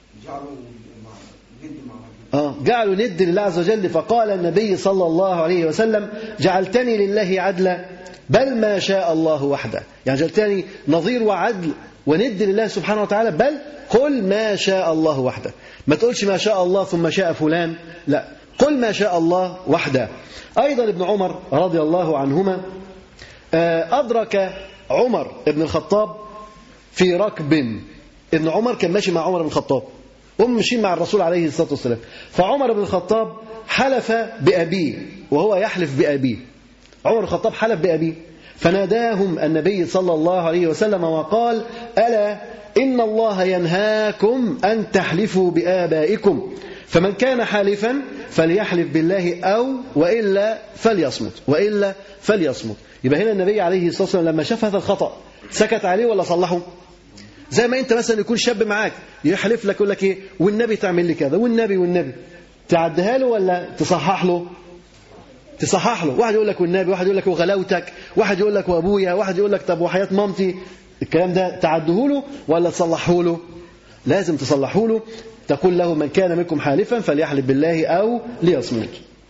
[SPEAKER 3] اه جعلوا ند لله عز وجل فقال النبي صلى الله عليه وسلم جعلتني لله عدلا بل ما شاء الله وحده يعني جعلتني نظير وعدل وند لله سبحانه وتعالى بل قل ما شاء الله وحده ما تقولش ما شاء الله ثم شاء فلان لا قل ما شاء الله وحده أيضا ابن عمر رضي الله عنهما أدرك عمر بن الخطاب في ركب ابن عمر كان ماشي مع عمر بن الخطاب هم ماشيين مع الرسول عليه الصلاة والسلام فعمر بن الخطاب حلف بأبيه وهو يحلف بأبيه عمر بن الخطاب حلف بأبيه فناداهم النبي صلى الله عليه وسلم وقال ألا إن الله ينهاكم أن تحلفوا بآبائكم فمن كان حالفا فليحلف بالله أو وإلا فليصمت وإلا فليصمت يبقى هنا النبي عليه الصلاة والسلام لما شاف هذا الخطأ سكت عليه ولا صلحه زي ما انت مثلا يكون شاب معاك يحلف لك يقول لك ايه والنبي تعمل لي كذا والنبي والنبي تعديها له ولا تصحح له تصحح له واحد يقول لك والنبي واحد يقول لك وغلاوتك واحد يقول لك وابويا واحد يقول لك طب وحياة مامتي الكلام ده تعديه له ولا تصلحه له لازم تصلحه له تقول له من كان منكم حالفا فليحلف بالله أو ليصمت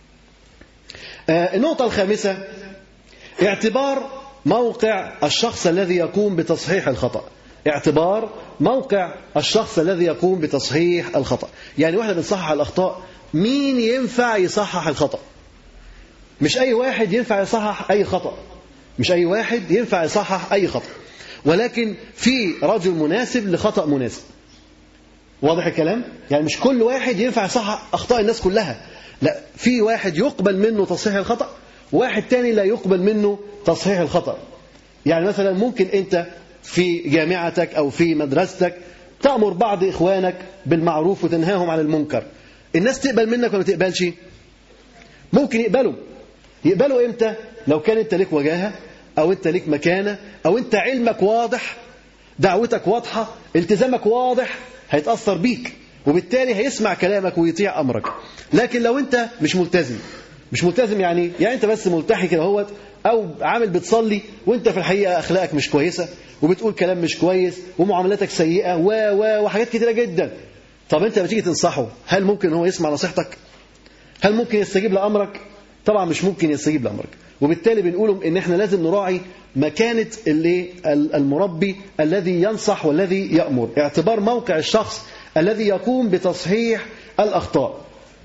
[SPEAKER 3] آه النقطة الخامسة اعتبار موقع الشخص الذي يقوم بتصحيح الخطأ اعتبار موقع الشخص الذي يقوم بتصحيح الخطأ يعني واحنا بنصحح الأخطاء مين ينفع يصحح الخطأ مش أي واحد ينفع يصحح أي خطأ مش أي واحد ينفع يصحح أي خطأ ولكن في رجل مناسب لخطأ مناسب واضح الكلام يعني مش كل واحد ينفع يصحح أخطاء الناس كلها لا في واحد يقبل منه تصحيح الخطأ واحد تاني لا يقبل منه تصحيح الخطأ يعني مثلا ممكن أنت في جامعتك أو في مدرستك تأمر بعض إخوانك بالمعروف وتنهاهم عن المنكر الناس تقبل منك ولا ما تقبلش ممكن يقبلوا يقبلوا إمتى لو كان أنت لك وجاهة أو أنت لك مكانة أو أنت علمك واضح دعوتك واضحة التزامك واضح هيتأثر بيك وبالتالي هيسمع كلامك ويطيع أمرك لكن لو أنت مش ملتزم مش ملتزم يعني يعني أنت بس ملتحي كده هوت أو عامل بتصلي وأنت في الحقيقة أخلاقك مش كويسة وبتقول كلام مش كويس ومعاملاتك سيئة و و وحاجات كتيرة جدا طب أنت لما تيجي تنصحه هل ممكن هو يسمع نصيحتك؟ هل ممكن يستجيب لأمرك؟ طبعا مش ممكن يستجيب لأمرك وبالتالي بنقولهم ان احنا لازم نراعي مكانة المربي الذي ينصح والذي يأمر اعتبار موقع الشخص الذي يقوم بتصحيح الأخطاء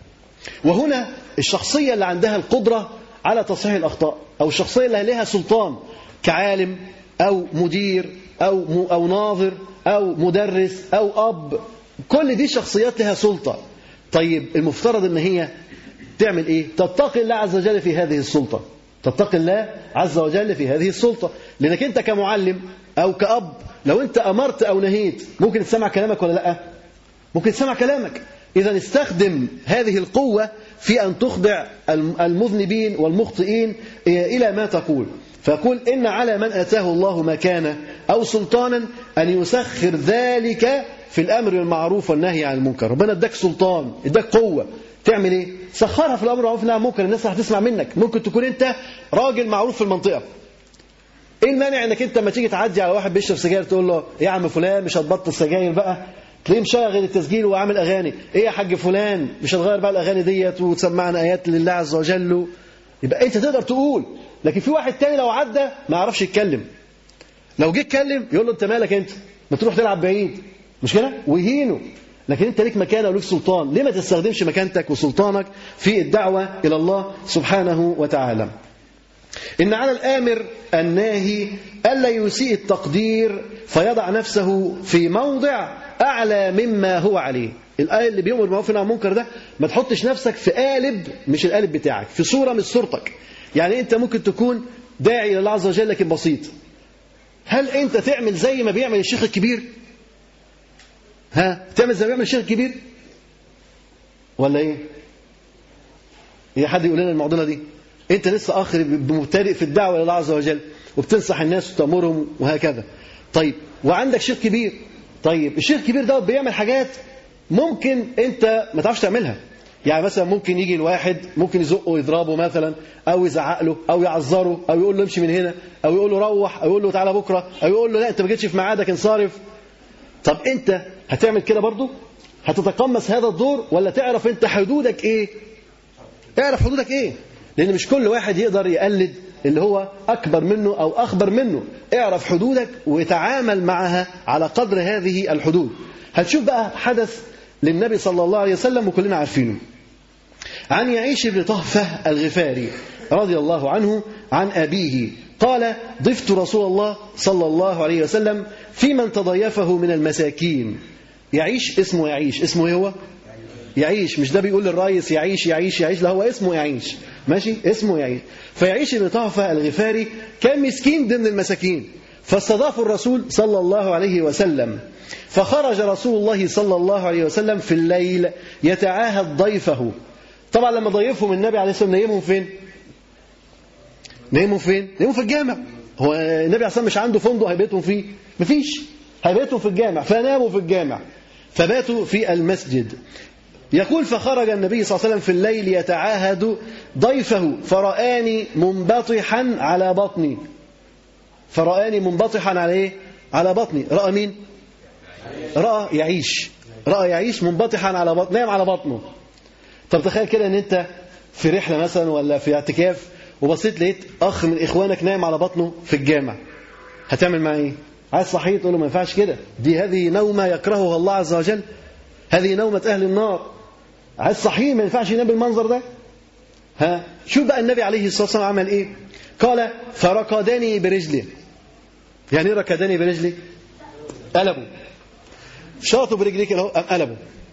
[SPEAKER 3] وهنا الشخصية اللي عندها القدرة على تصحيح الأخطاء أو الشخصية اللي لها سلطان كعالم أو مدير أو, أو ناظر أو مدرس أو أب كل دي شخصيات لها سلطة طيب المفترض ان هي تعمل ايه تتقي الله عز وجل في هذه السلطة تتقي الله عز وجل في هذه السلطة لأنك أنت كمعلم أو كأب لو أنت أمرت أو نهيت ممكن تسمع كلامك ولا لا ممكن تسمع كلامك إذا استخدم هذه القوة في أن تخضع المذنبين والمخطئين إلى ما تقول فيقول إن على من أتاه الله مكانة أو سلطانا أن يسخر ذلك في الأمر بالمعروف والنهي عن المنكر ربنا اداك سلطان اداك قوة تعمل ايه سخرها في الامر بالمعروف والنهي عن المنكر الناس هتسمع منك ممكن تكون انت راجل معروف في المنطقه ايه المانع انك انت لما تيجي تعدي على واحد بيشرب سجاير تقول له يا عم فلان مش هتبطل سجاير بقى تلاقيه مشغل التسجيل وعامل اغاني ايه يا حاج فلان مش هتغير بقى الاغاني ديت وتسمعنا ايات لله عز وجل يبقى انت تقدر تقول لكن في واحد تاني لو عدى ما يعرفش يتكلم لو جه يتكلم يقول له انت مالك انت ما تروح تلعب بعيد مش كده ويهينه لكن انت ليك مكانه وليك سلطان ليه ما تستخدمش مكانتك وسلطانك في الدعوة إلى الله سبحانه وتعالى إن على الآمر الناهي ألا يسيء التقدير فيضع نفسه في موضع أعلى مما هو عليه الآية اللي بيأمر بالمعروف والنهي عن المنكر ده ما تحطش نفسك في قالب مش القالب بتاعك في صورة مش صورتك يعني أنت ممكن تكون داعي إلى الله عز وجل لكن بسيط هل أنت تعمل زي ما بيعمل الشيخ الكبير ها تعمل زي ما بيعمل الشيخ الكبير ولا ايه هي حد يقول لنا المعضله دي انت لسه اخر مبتدئ في الدعوه الى الله عز وجل وبتنصح الناس وتامرهم وهكذا طيب وعندك شيخ كبير طيب الشيخ الكبير ده بيعمل حاجات ممكن انت ما تعرفش تعملها يعني مثلا ممكن يجي الواحد ممكن يزقه ويضربه مثلا او يزعق له او يعذره او يقول له امشي من هنا او يقول له روح او يقول له تعالى بكره او يقول له لا انت ما جيتش في ميعادك انصرف طب انت هتعمل كده برضو هتتقمص هذا الدور ولا تعرف انت حدودك ايه اعرف حدودك ايه لان مش كل واحد يقدر يقلد اللي هو اكبر منه او اخبر منه اعرف حدودك وتعامل معها على قدر هذه الحدود هتشوف بقى حدث للنبي صلى الله عليه وسلم وكلنا عارفينه عن يعيش بن طهفة الغفاري رضي الله عنه عن أبيه قال ضفت رسول الله صلى الله عليه وسلم في من تضيفه من المساكين يعيش اسمه يعيش اسمه ايه هو يعيش مش ده بيقول للرئيس يعيش يعيش يعيش لا هو اسمه يعيش ماشي اسمه يعيش فيعيش بن طهفة الغفاري كان مسكين ضمن المساكين فاستضافوا الرسول صلى الله عليه وسلم فخرج رسول الله صلى الله عليه وسلم في الليل يتعاهد ضيفه طبعا لما ضيفهم النبي عليه الصلاة والسلام نيمهم فين نيمهم فين نيمهم في الجامع هو النبي عليه الصلاة والسلام مش عنده فندق هيبيتهم فيه مفيش هيبيتهم في الجامع فناموا في الجامع فباتوا في المسجد يقول فخرج النبي صلى الله عليه وسلم في الليل يتعاهد ضيفه فرآني منبطحا على بطني فرآني منبطحا على ايه على بطني رأى مين رأى يعيش رأى يعيش منبطحا على بطن نام على بطنه طب تخيل كده ان انت في رحلة مثلا ولا في اعتكاف وبصيت لقيت اخ من اخوانك نايم على بطنه في الجامع هتعمل معاه ايه عايز صحيح تقول له ما ينفعش كده دي هذه نومة يكرهها الله عز وجل هذه نومة أهل النار عايز صحيح ما ينفعش ينام بالمنظر ده ها شوف بقى النبي عليه الصلاة والسلام عمل ايه قال فركضني برجلي يعني ايه ركضني برجلي قلبوا شاطوا برجليه كده اهو قام قلبوا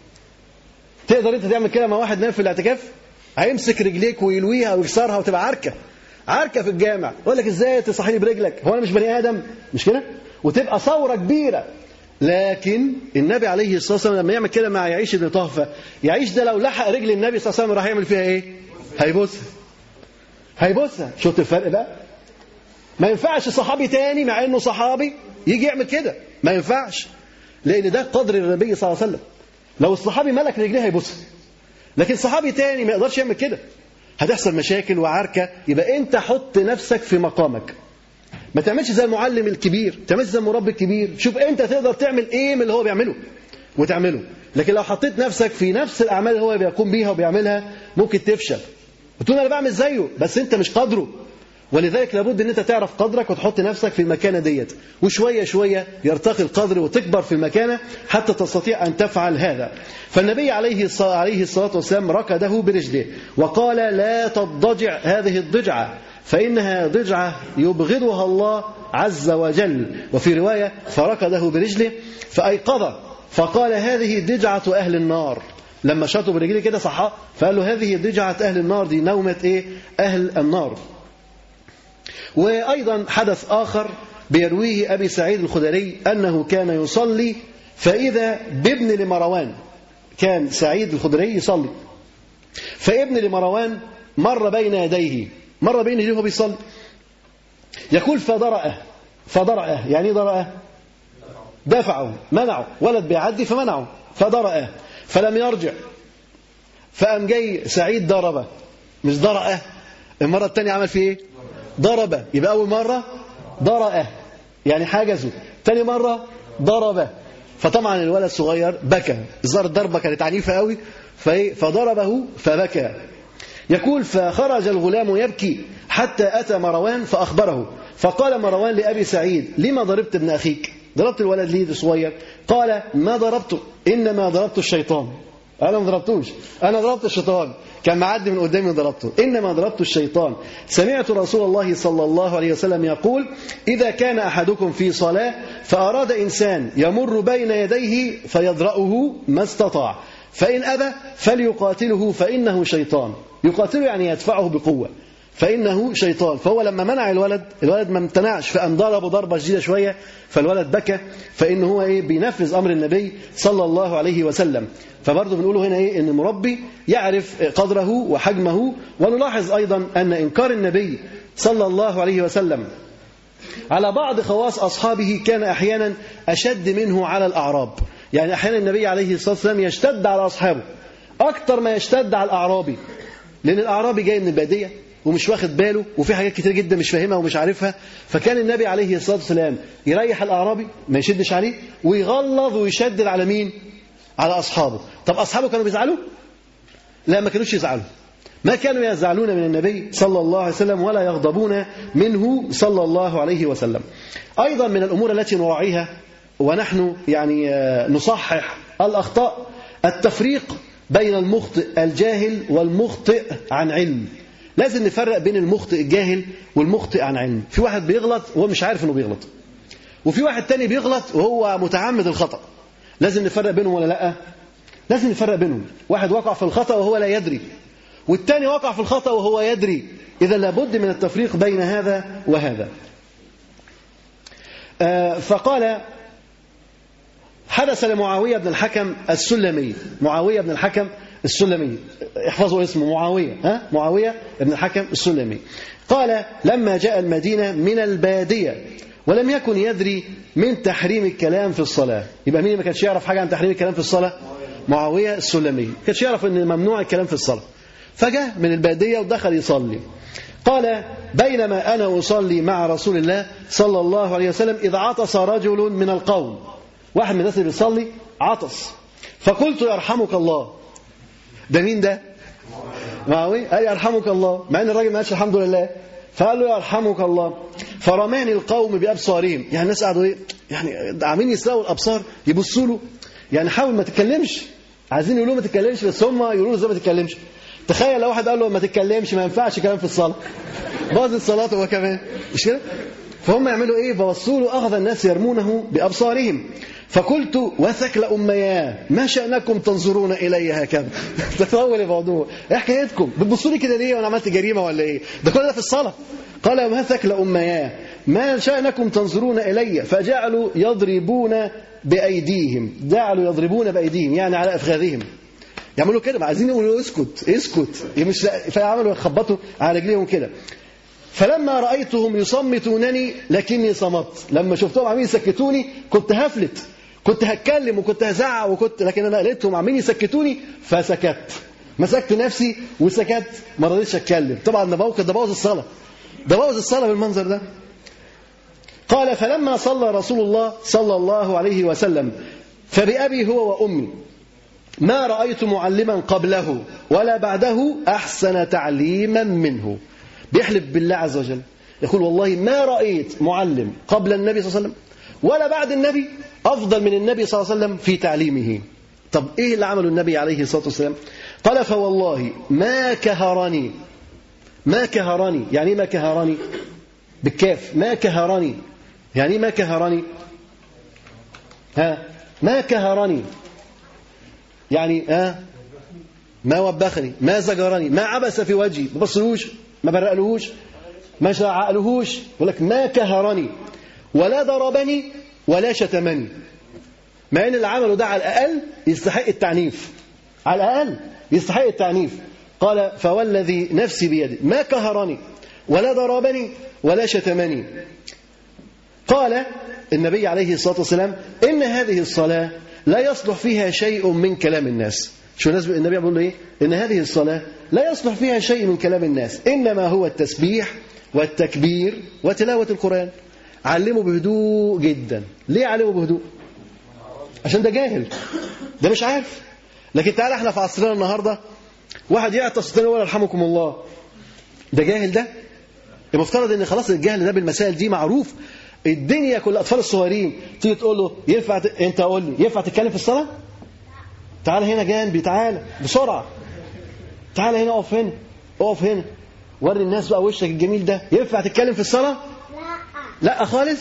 [SPEAKER 3] تقدر انت تعمل كده مع واحد نام في الاعتكاف هيمسك رجليك ويلويها ويكسرها وتبقى عركه عركه في الجامع يقول لك ازاي تصحيني برجلك هو انا مش بني ادم مش كده وتبقى ثوره كبيره لكن النبي عليه الصلاه والسلام لما يعمل كده مع يعيش بن طهفه يعيش ده لو لحق رجل النبي صلى الله عليه وسلم راح يعمل فيها ايه هيبوسها هيبوسها شفت الفرق بقى ما ينفعش صحابي تاني مع انه صحابي يجي يعمل كده ما ينفعش لان ده قدر النبي صلى الله عليه وسلم لو الصحابي ملك رجليه هيبوسها لكن صحابي تاني ما يقدرش يعمل كده هتحصل مشاكل وعركه يبقى انت حط نفسك في مقامك ما تعملش زي المعلم الكبير ما تعملش زي المربي الكبير شوف انت تقدر تعمل ايه من اللي هو بيعمله وتعمله لكن لو حطيت نفسك في نفس الاعمال اللي هو بيقوم بيها وبيعملها ممكن تفشل وتقول انا بعمل زيه بس انت مش قدره ولذلك لابد ان انت تعرف قدرك وتحط نفسك في المكانه ديت وشويه شويه يرتقي القدر وتكبر في المكانه حتى تستطيع ان تفعل هذا فالنبي عليه الصلاه عليه الصلاه والسلام ركده برجله وقال لا تضجع هذه الضجعه فانها ضجعه يبغضها الله عز وجل وفي روايه فركده برجله فايقظ فقال هذه ضجعه اهل النار لما شاطوا برجليه كده صحاه فقال له هذه ضجعه اهل النار دي نومه ايه اهل النار وأيضا حدث آخر بيرويه أبي سعيد الخدري أنه كان يصلي فإذا بابن لمروان كان سعيد الخدري يصلي فابن لمروان مر بين يديه مر بين يديه وهو بيصلي يقول فضرأه فضرأه يعني ضرأه دفعه منعه ولد بيعدي فمنعه فضرأه فلم يرجع فقام جاي سعيد ضربه مش ضرأه المرة الثانية عمل فيه ايه ضرب يبقى أول مرة ضرأه يعني حاجزه تاني مرة ضربه فطبعا الولد الصغير بكى الظاهر الضربة كانت عنيفة قوي فضربه فبكى يقول فخرج الغلام يبكي حتى أتى مروان فأخبره فقال مروان لأبي سعيد لما ضربت ابن أخيك ضربت الولد ليه صغير قال ما ضربته إنما ضربت الشيطان أنا ما ضربتوش أنا ضربت الشيطان كان معدي من قدامي ضربته إنما ضربت الشيطان سمعت رسول الله صلى الله عليه وسلم يقول إذا كان أحدكم في صلاة فأراد إنسان يمر بين يديه فيضرأه ما استطاع فإن أبى فليقاتله فإنه شيطان يقاتله يعني يدفعه بقوة فإنه شيطان فهو لما منع الولد الولد ما امتنعش فقام ضربه ضربة شديدة شوية فالولد بكى فإن هو إيه بينفذ أمر النبي صلى الله عليه وسلم فبرضه بنقوله هنا إيه إن المربي يعرف قدره وحجمه ونلاحظ أيضا أن إنكار النبي صلى الله عليه وسلم على بعض خواص أصحابه كان أحيانا أشد منه على الأعراب يعني أحيانا النبي عليه الصلاة والسلام يشتد على أصحابه أكثر ما يشتد على الأعرابي لأن الأعرابي جاي من البادية ومش واخد باله وفي حاجات كتير جدا مش فاهمها ومش عارفها فكان النبي عليه الصلاة والسلام يريح الأعرابي ما يشدش عليه ويغلظ ويشدد على مين على أصحابه طب أصحابه كانوا بيزعلوا لا ما كانوش يزعلوا ما كانوا يزعلون من النبي صلى الله عليه وسلم ولا يغضبون منه صلى الله عليه وسلم أيضا من الأمور التي نراعيها ونحن يعني نصحح الأخطاء التفريق بين المخطئ الجاهل والمخطئ عن علم لازم نفرق بين المخطئ الجاهل والمخطئ عن علم في واحد بيغلط وهو مش عارف انه بيغلط وفي واحد تاني بيغلط وهو متعمد الخطأ لازم نفرق بينهم ولا لا لازم نفرق بينهم واحد وقع في الخطأ وهو لا يدري والتاني وقع في الخطأ وهو يدري إذا لابد من التفريق بين هذا وهذا آه، فقال حدث لمعاوية بن الحكم السلمي معاوية بن الحكم السلمي احفظوا اسمه معاوية ها معاوية بن الحكم السلمي قال لما جاء المدينة من البادية ولم يكن يدري من تحريم الكلام في الصلاة يبقى مين ما كانش يعرف حاجة عن تحريم الكلام في الصلاة معاوية السلمي ما كانش يعرف ان ممنوع الكلام في الصلاة فجاء من البادية ودخل يصلي قال بينما أنا أصلي مع رسول الله صلى الله عليه وسلم إذ عطس رجل من القوم واحد من الناس اللي بيصلي عطس فقلت يرحمك الله ده مين ده معاوية قال يرحمك الله مع ان الراجل ما قالش الحمد لله فقال له يرحمك الله فرماني القوم بأبصارهم يعني الناس قعدوا ايه يعني عاملين يسرقوا الأبصار يبصوا له يعني حاول ما تتكلمش عايزين يقولوا ما تتكلمش بس هم يقولوا له ازاي ما تتكلمش تخيل لو واحد قال له ما تتكلمش ما ينفعش كلام في الصلاة باظت صلاته هو كمان مش كده فهم يعملوا ايه فوصوا له اخذ الناس يرمونه بابصارهم فقلت وثك لأمياه ما شأنكم تنظرون إلي هكذا تطول الموضوع ايه حكايتكم بتبصوا لي كده ليه وانا عملت جريمة ولا ايه ده كل ده في الصلاة قال وثك لأمياه ما شأنكم تنظرون إلي فجعلوا يضربون بأيديهم جعلوا يضربون بأيديهم يعني على أفخاذهم يعملوا كده عايزين يقولوا اسكت اسكت مش فيعملوا يخبطوا على رجليهم كده فلما رأيتهم يصمتونني لكني صمت لما شفتهم عاملين يسكتوني كنت هفلت كنت هتكلم وكنت هزعق وكنت لكن انا لقيتهم عاملين يسكتوني فسكت مسكت نفسي وسكت ما رضيتش اتكلم طبعا ده موقف ده بوظ الصلاه ده بوظ الصلاه بالمنظر ده قال فلما صلى رسول الله صلى الله عليه وسلم فبأبي هو وأمي ما رأيت معلما قبله ولا بعده أحسن تعليما منه بيحلف بالله عز وجل يقول والله ما رأيت معلم قبل النبي صلى الله عليه وسلم ولا بعد النبي أفضل من النبي صلى الله عليه وسلم في تعليمه طب إيه اللي عمله النبي عليه الصلاة والسلام قال فوالله ما كهرني ما كهرني يعني إيه ما كهرني بالكاف ما كهرني يعني إيه ما كهرني ها ما كهرني يعني ها ما وبخني ما زجرني ما عبس في وجهي ما بصلوش ما برقلهوش ما شعقلهوش يقول لك ما كهرني ولا ضربني ولا شتمني مع ان اللي عمله ده على الاقل يستحق التعنيف على الاقل يستحق التعنيف قال فوالذي نفسي بيده ما كهرني ولا ضربني ولا شتمني قال النبي عليه الصلاه والسلام ان هذه الصلاه لا يصلح فيها شيء من كلام الناس شو الناس النبي بيقول له ايه ان هذه الصلاه لا يصلح فيها شيء من كلام الناس انما هو التسبيح والتكبير وتلاوه القران علمه بهدوء جدا ليه علمه بهدوء عشان ده جاهل ده مش عارف لكن تعالى احنا في عصرنا النهارده واحد يعطس الثاني يقول يرحمكم الله ده جاهل ده المفترض ان خلاص الجهل ده بالمسائل دي معروف الدنيا كل الاطفال الصغيرين تيجي تقول له ينفع ت... انت قول لي ينفع تتكلم في الصلاه تعال هنا جنبي تعال بسرعه تعال هنا اقف هنا اقف هنا وري الناس بقى وشك الجميل ده ينفع تتكلم في الصلاه لا خالص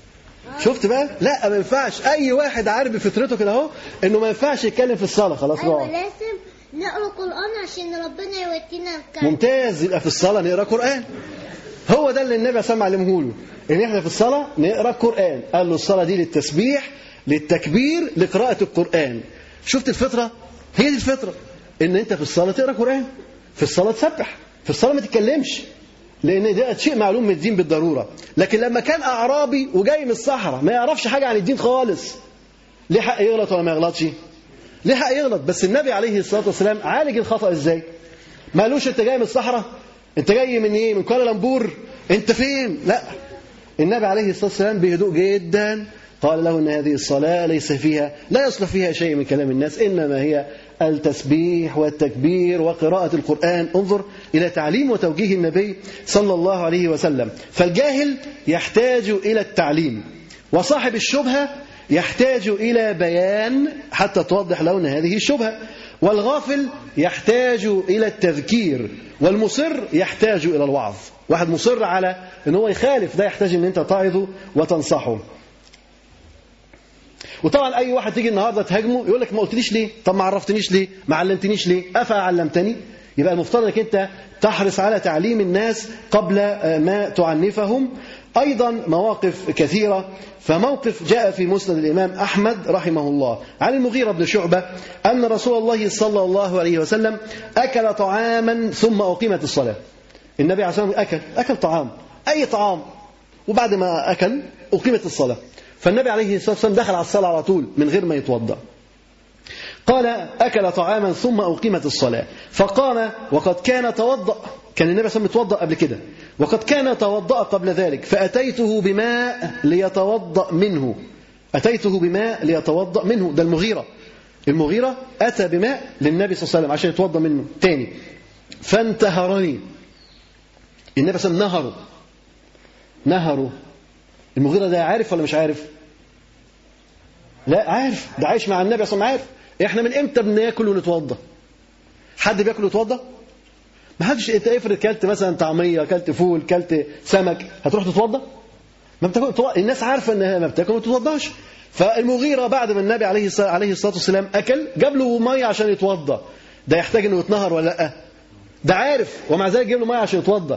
[SPEAKER 3] شفت بقى لا ما ينفعش اي واحد عارف بفطرته كده اهو انه ما ينفعش يتكلم في الصلاه خلاص
[SPEAKER 4] ايوه
[SPEAKER 3] نقعد
[SPEAKER 4] لازم نقرا قران عشان ربنا يودينا الكلام
[SPEAKER 3] ممتاز يبقى في الصلاه نقرا قران هو ده اللي النبي صلى الله عليه وسلم علمه له ان احنا في الصلاه نقرا قران قال له الصلاه دي للتسبيح للتكبير لقراءه القران شفت الفطره هي دي الفطره ان انت في الصلاه تقرا قران في الصلاه تسبح في الصلاه ما تتكلمش لان ده شيء معلوم من الدين بالضروره لكن لما كان اعرابي وجاي من الصحراء ما يعرفش حاجه عن الدين خالص ليه حق يغلط ولا ما يغلطش ليه حق يغلط بس النبي عليه الصلاه والسلام عالج الخطا ازاي ما قالوش انت جاي من الصحراء انت جاي من ايه من كوالالمبور انت فين لا النبي عليه الصلاه والسلام بهدوء جدا قال له ان هذه الصلاه ليس فيها لا يصلح فيها شيء من كلام الناس انما هي التسبيح والتكبير وقراءه القران انظر الى تعليم وتوجيه النبي صلى الله عليه وسلم فالجاهل يحتاج الى التعليم وصاحب الشبهه يحتاج الى بيان حتى توضح له ان هذه الشبهه والغافل يحتاج الى التذكير والمصر يحتاج الى الوعظ واحد مصر على ان هو يخالف ده يحتاج ان انت تعظه وتنصحه وطبعا اي واحد تيجي النهارده تهاجمه يقول لك ما قلتليش ليه طب ما عرفتنيش ليه ما علمتنيش ليه افعلمتني يبقى المفترض انك انت تحرص على تعليم الناس قبل ما تعنفهم أيضا مواقف كثيرة فموقف جاء في مسند الإمام أحمد رحمه الله عن المغيرة بن شعبة أن رسول الله صلى الله عليه وسلم أكل طعاما ثم أقيمت الصلاة النبي عليه الصلاة والسلام أكل أكل طعام أي طعام وبعد ما أكل أقيمت الصلاة فالنبي عليه الصلاة والسلام دخل على الصلاة على طول من غير ما يتوضأ قال أكل طعاما ثم أقيمت الصلاة فقام وقد كان توضأ كان النبي صلى الله عليه وسلم يتوضأ قبل كده وقد كان توضأ قبل ذلك فأتيته بماء ليتوضأ منه أتيته بماء ليتوضأ منه ده المغيرة المغيرة أتى بماء للنبي صلى الله عليه وسلم عشان يتوضأ منه تاني فانتهرني النبي صلى الله عليه وسلم نهره نهره المغيرة ده عارف ولا مش عارف لا عارف ده عايش مع النبي صلى الله عليه وسلم عارف احنا من امتى بناكل ونتوضى حد بياكل ويتوضى ما حدش انت افرض كلت مثلا طعميه كلت فول كلت سمك هتروح تتوضى ما بتاكل الناس عارفه انها ما بتاكل ما تتوضاش فالمغيره بعد ما النبي عليه الصلاه عليه الصلاه والسلام اكل جاب له ميه عشان يتوضى ده يحتاج انه يتنهر ولا لا ده عارف ومع ذلك جاب له ميه عشان يتوضى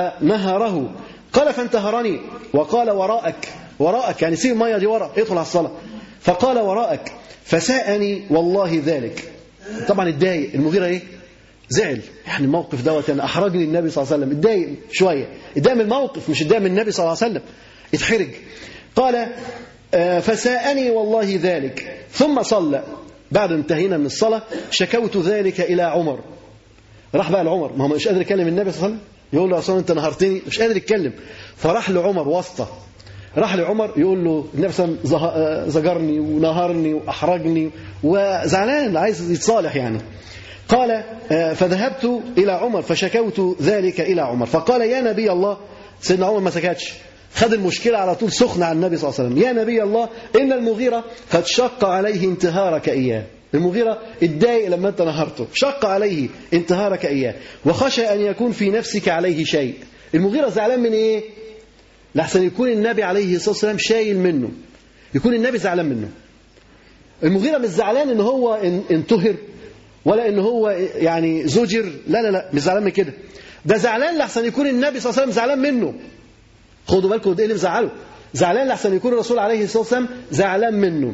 [SPEAKER 3] فنهره قال فانتهرني وقال وراءك وراءك يعني سيب الميه دي ورا ادخل على الصلاه فقال وراءك فساءني والله ذلك طبعا اتضايق المغيره ايه زعل يعني الموقف دوت يعني احرجني النبي صلى الله عليه وسلم اتضايق شويه اتضايق من الموقف مش اتضايق من النبي صلى الله عليه وسلم اتحرج قال آه، فساءني والله ذلك ثم صلى بعد انتهينا من الصلاه شكوت ذلك الى عمر راح بقى لعمر ما هو مش قادر يكلم النبي صلى الله عليه وسلم يقول له يا انت نهرتني مش قادر يتكلم فراح لعمر واسطه راح لعمر يقول له النبي صلى الله عليه وسلم زه- زجرني ونهرني واحرجني وزعلان عايز يتصالح يعني قال آه، فذهبت الى عمر فشكوت ذلك الى عمر فقال يا نبي الله سيدنا عمر ما سكتش خد المشكلة على طول سخنة على النبي صلى الله عليه وسلم يا نبي الله إن المغيرة قد شق عليه انتهارك إياه المغيرة اتضايق لما أنت نهرته شق عليه انتهارك إياه وخشى أن يكون في نفسك عليه شيء المغيرة زعلان من إيه لحسن يكون النبي عليه الصلاة والسلام شايل منه يكون النبي زعلان منه المغيرة مش زعلان ان هو ان- انتهر ولا ان هو يعني زجر لا لا لا مش زعلان من كده ده زعلان لحسن يكون النبي صلى الله عليه وسلم زعلان منه خدوا بالكم ده اللي مزعله زعلان لحسن يكون الرسول عليه الصلاة والسلام زعلان منه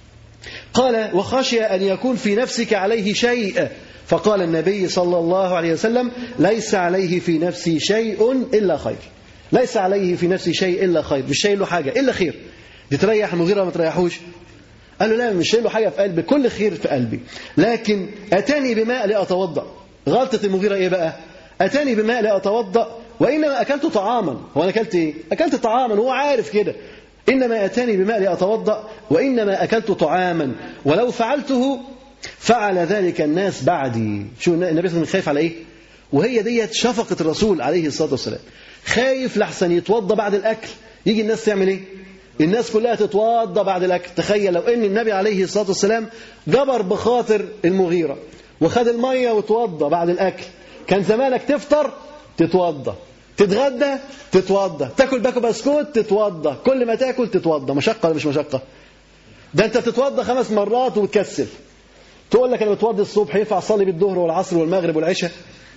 [SPEAKER 3] قال وخشي أن يكون في نفسك عليه شيء فقال النبي صلى الله عليه وسلم ليس عليه في نفسي شيء إلا خير ليس عليه في نفسي شيء إلا خير مش شايل له حاجة إلا خير دي تريح المغيرة ما تريحوش قال له لا مش شايل له حاجة في قلبي كل خير في قلبي لكن أتاني بماء لأتوضأ غلطة المغيرة إيه بقى أتاني بماء لأتوضأ وإنما أكلت طعاما هو أنا أكلت إيه أكلت طعاما هو عارف كده إنما أتاني بماء لأتوضأ وإنما أكلت طعاما ولو فعلته فعل ذلك الناس بعدي شو النبي صلى الله عليه وسلم خايف على إيه وهي ديت شفقة الرسول عليه الصلاة والسلام خايف لحسن يتوضى بعد الأكل يجي الناس تعمل إيه الناس كلها تتوضى بعد الأكل تخيل لو أن النبي عليه الصلاة والسلام جبر بخاطر المغيرة وخد المية وتوضى بعد الأكل كان زمانك تفطر تتوضى تتغدى تتوضى تاكل باكو بسكوت تتوضى كل ما تاكل تتوضى مشقة ولا مش مشقة ده انت بتتوضى خمس مرات وتكسل تقول لك انا بتوضى الصبح ينفع اصلي بالظهر والعصر والمغرب والعشاء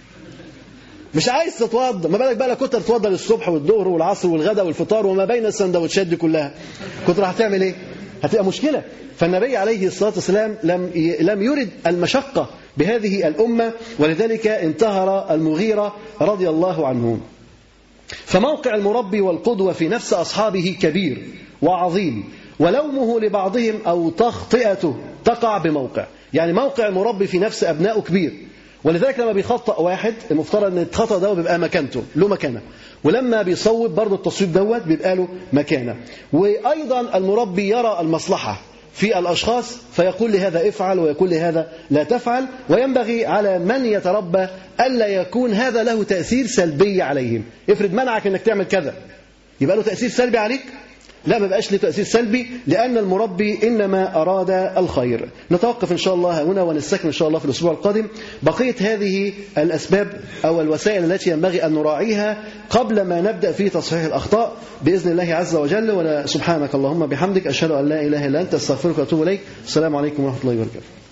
[SPEAKER 3] مش عايز تتوضى ما بالك بقى لو كنت تتوضى للصبح والظهر والعصر والغداء والفطار وما بين السندوتشات دي كلها كنت راح تعمل ايه هتبقى مشكله فالنبي عليه الصلاه والسلام لم لم يرد المشقه بهذه الامه ولذلك انتهر المغيره رضي الله عنه فموقع المربي والقدوه في نفس اصحابه كبير وعظيم ولومه لبعضهم او تخطئته تقع بموقع يعني موقع المربي في نفس ابنائه كبير ولذلك لما بيخطأ واحد المفترض ان الخطأ ده بيبقى مكانته له مكانه ولما بيصوب برضه التصويب دوت بيبقى له مكانه وايضا المربي يرى المصلحه في الاشخاص فيقول لهذا افعل ويقول لهذا لا تفعل وينبغي على من يتربى الا يكون هذا له تاثير سلبي عليهم افرض منعك انك تعمل كذا يبقى له تاثير سلبي عليك لا ما بقاش له تأثير سلبي لأن المربي إنما أراد الخير نتوقف إن شاء الله هنا ونستكمل إن شاء الله في الأسبوع القادم بقية هذه الأسباب أو الوسائل التي ينبغي أن نراعيها قبل ما نبدأ في تصحيح الأخطاء بإذن الله عز وجل وسبحانك اللهم بحمدك أشهد أن لا إله إلا أنت أستغفرك وأتوب إليك السلام عليكم ورحمة الله وبركاته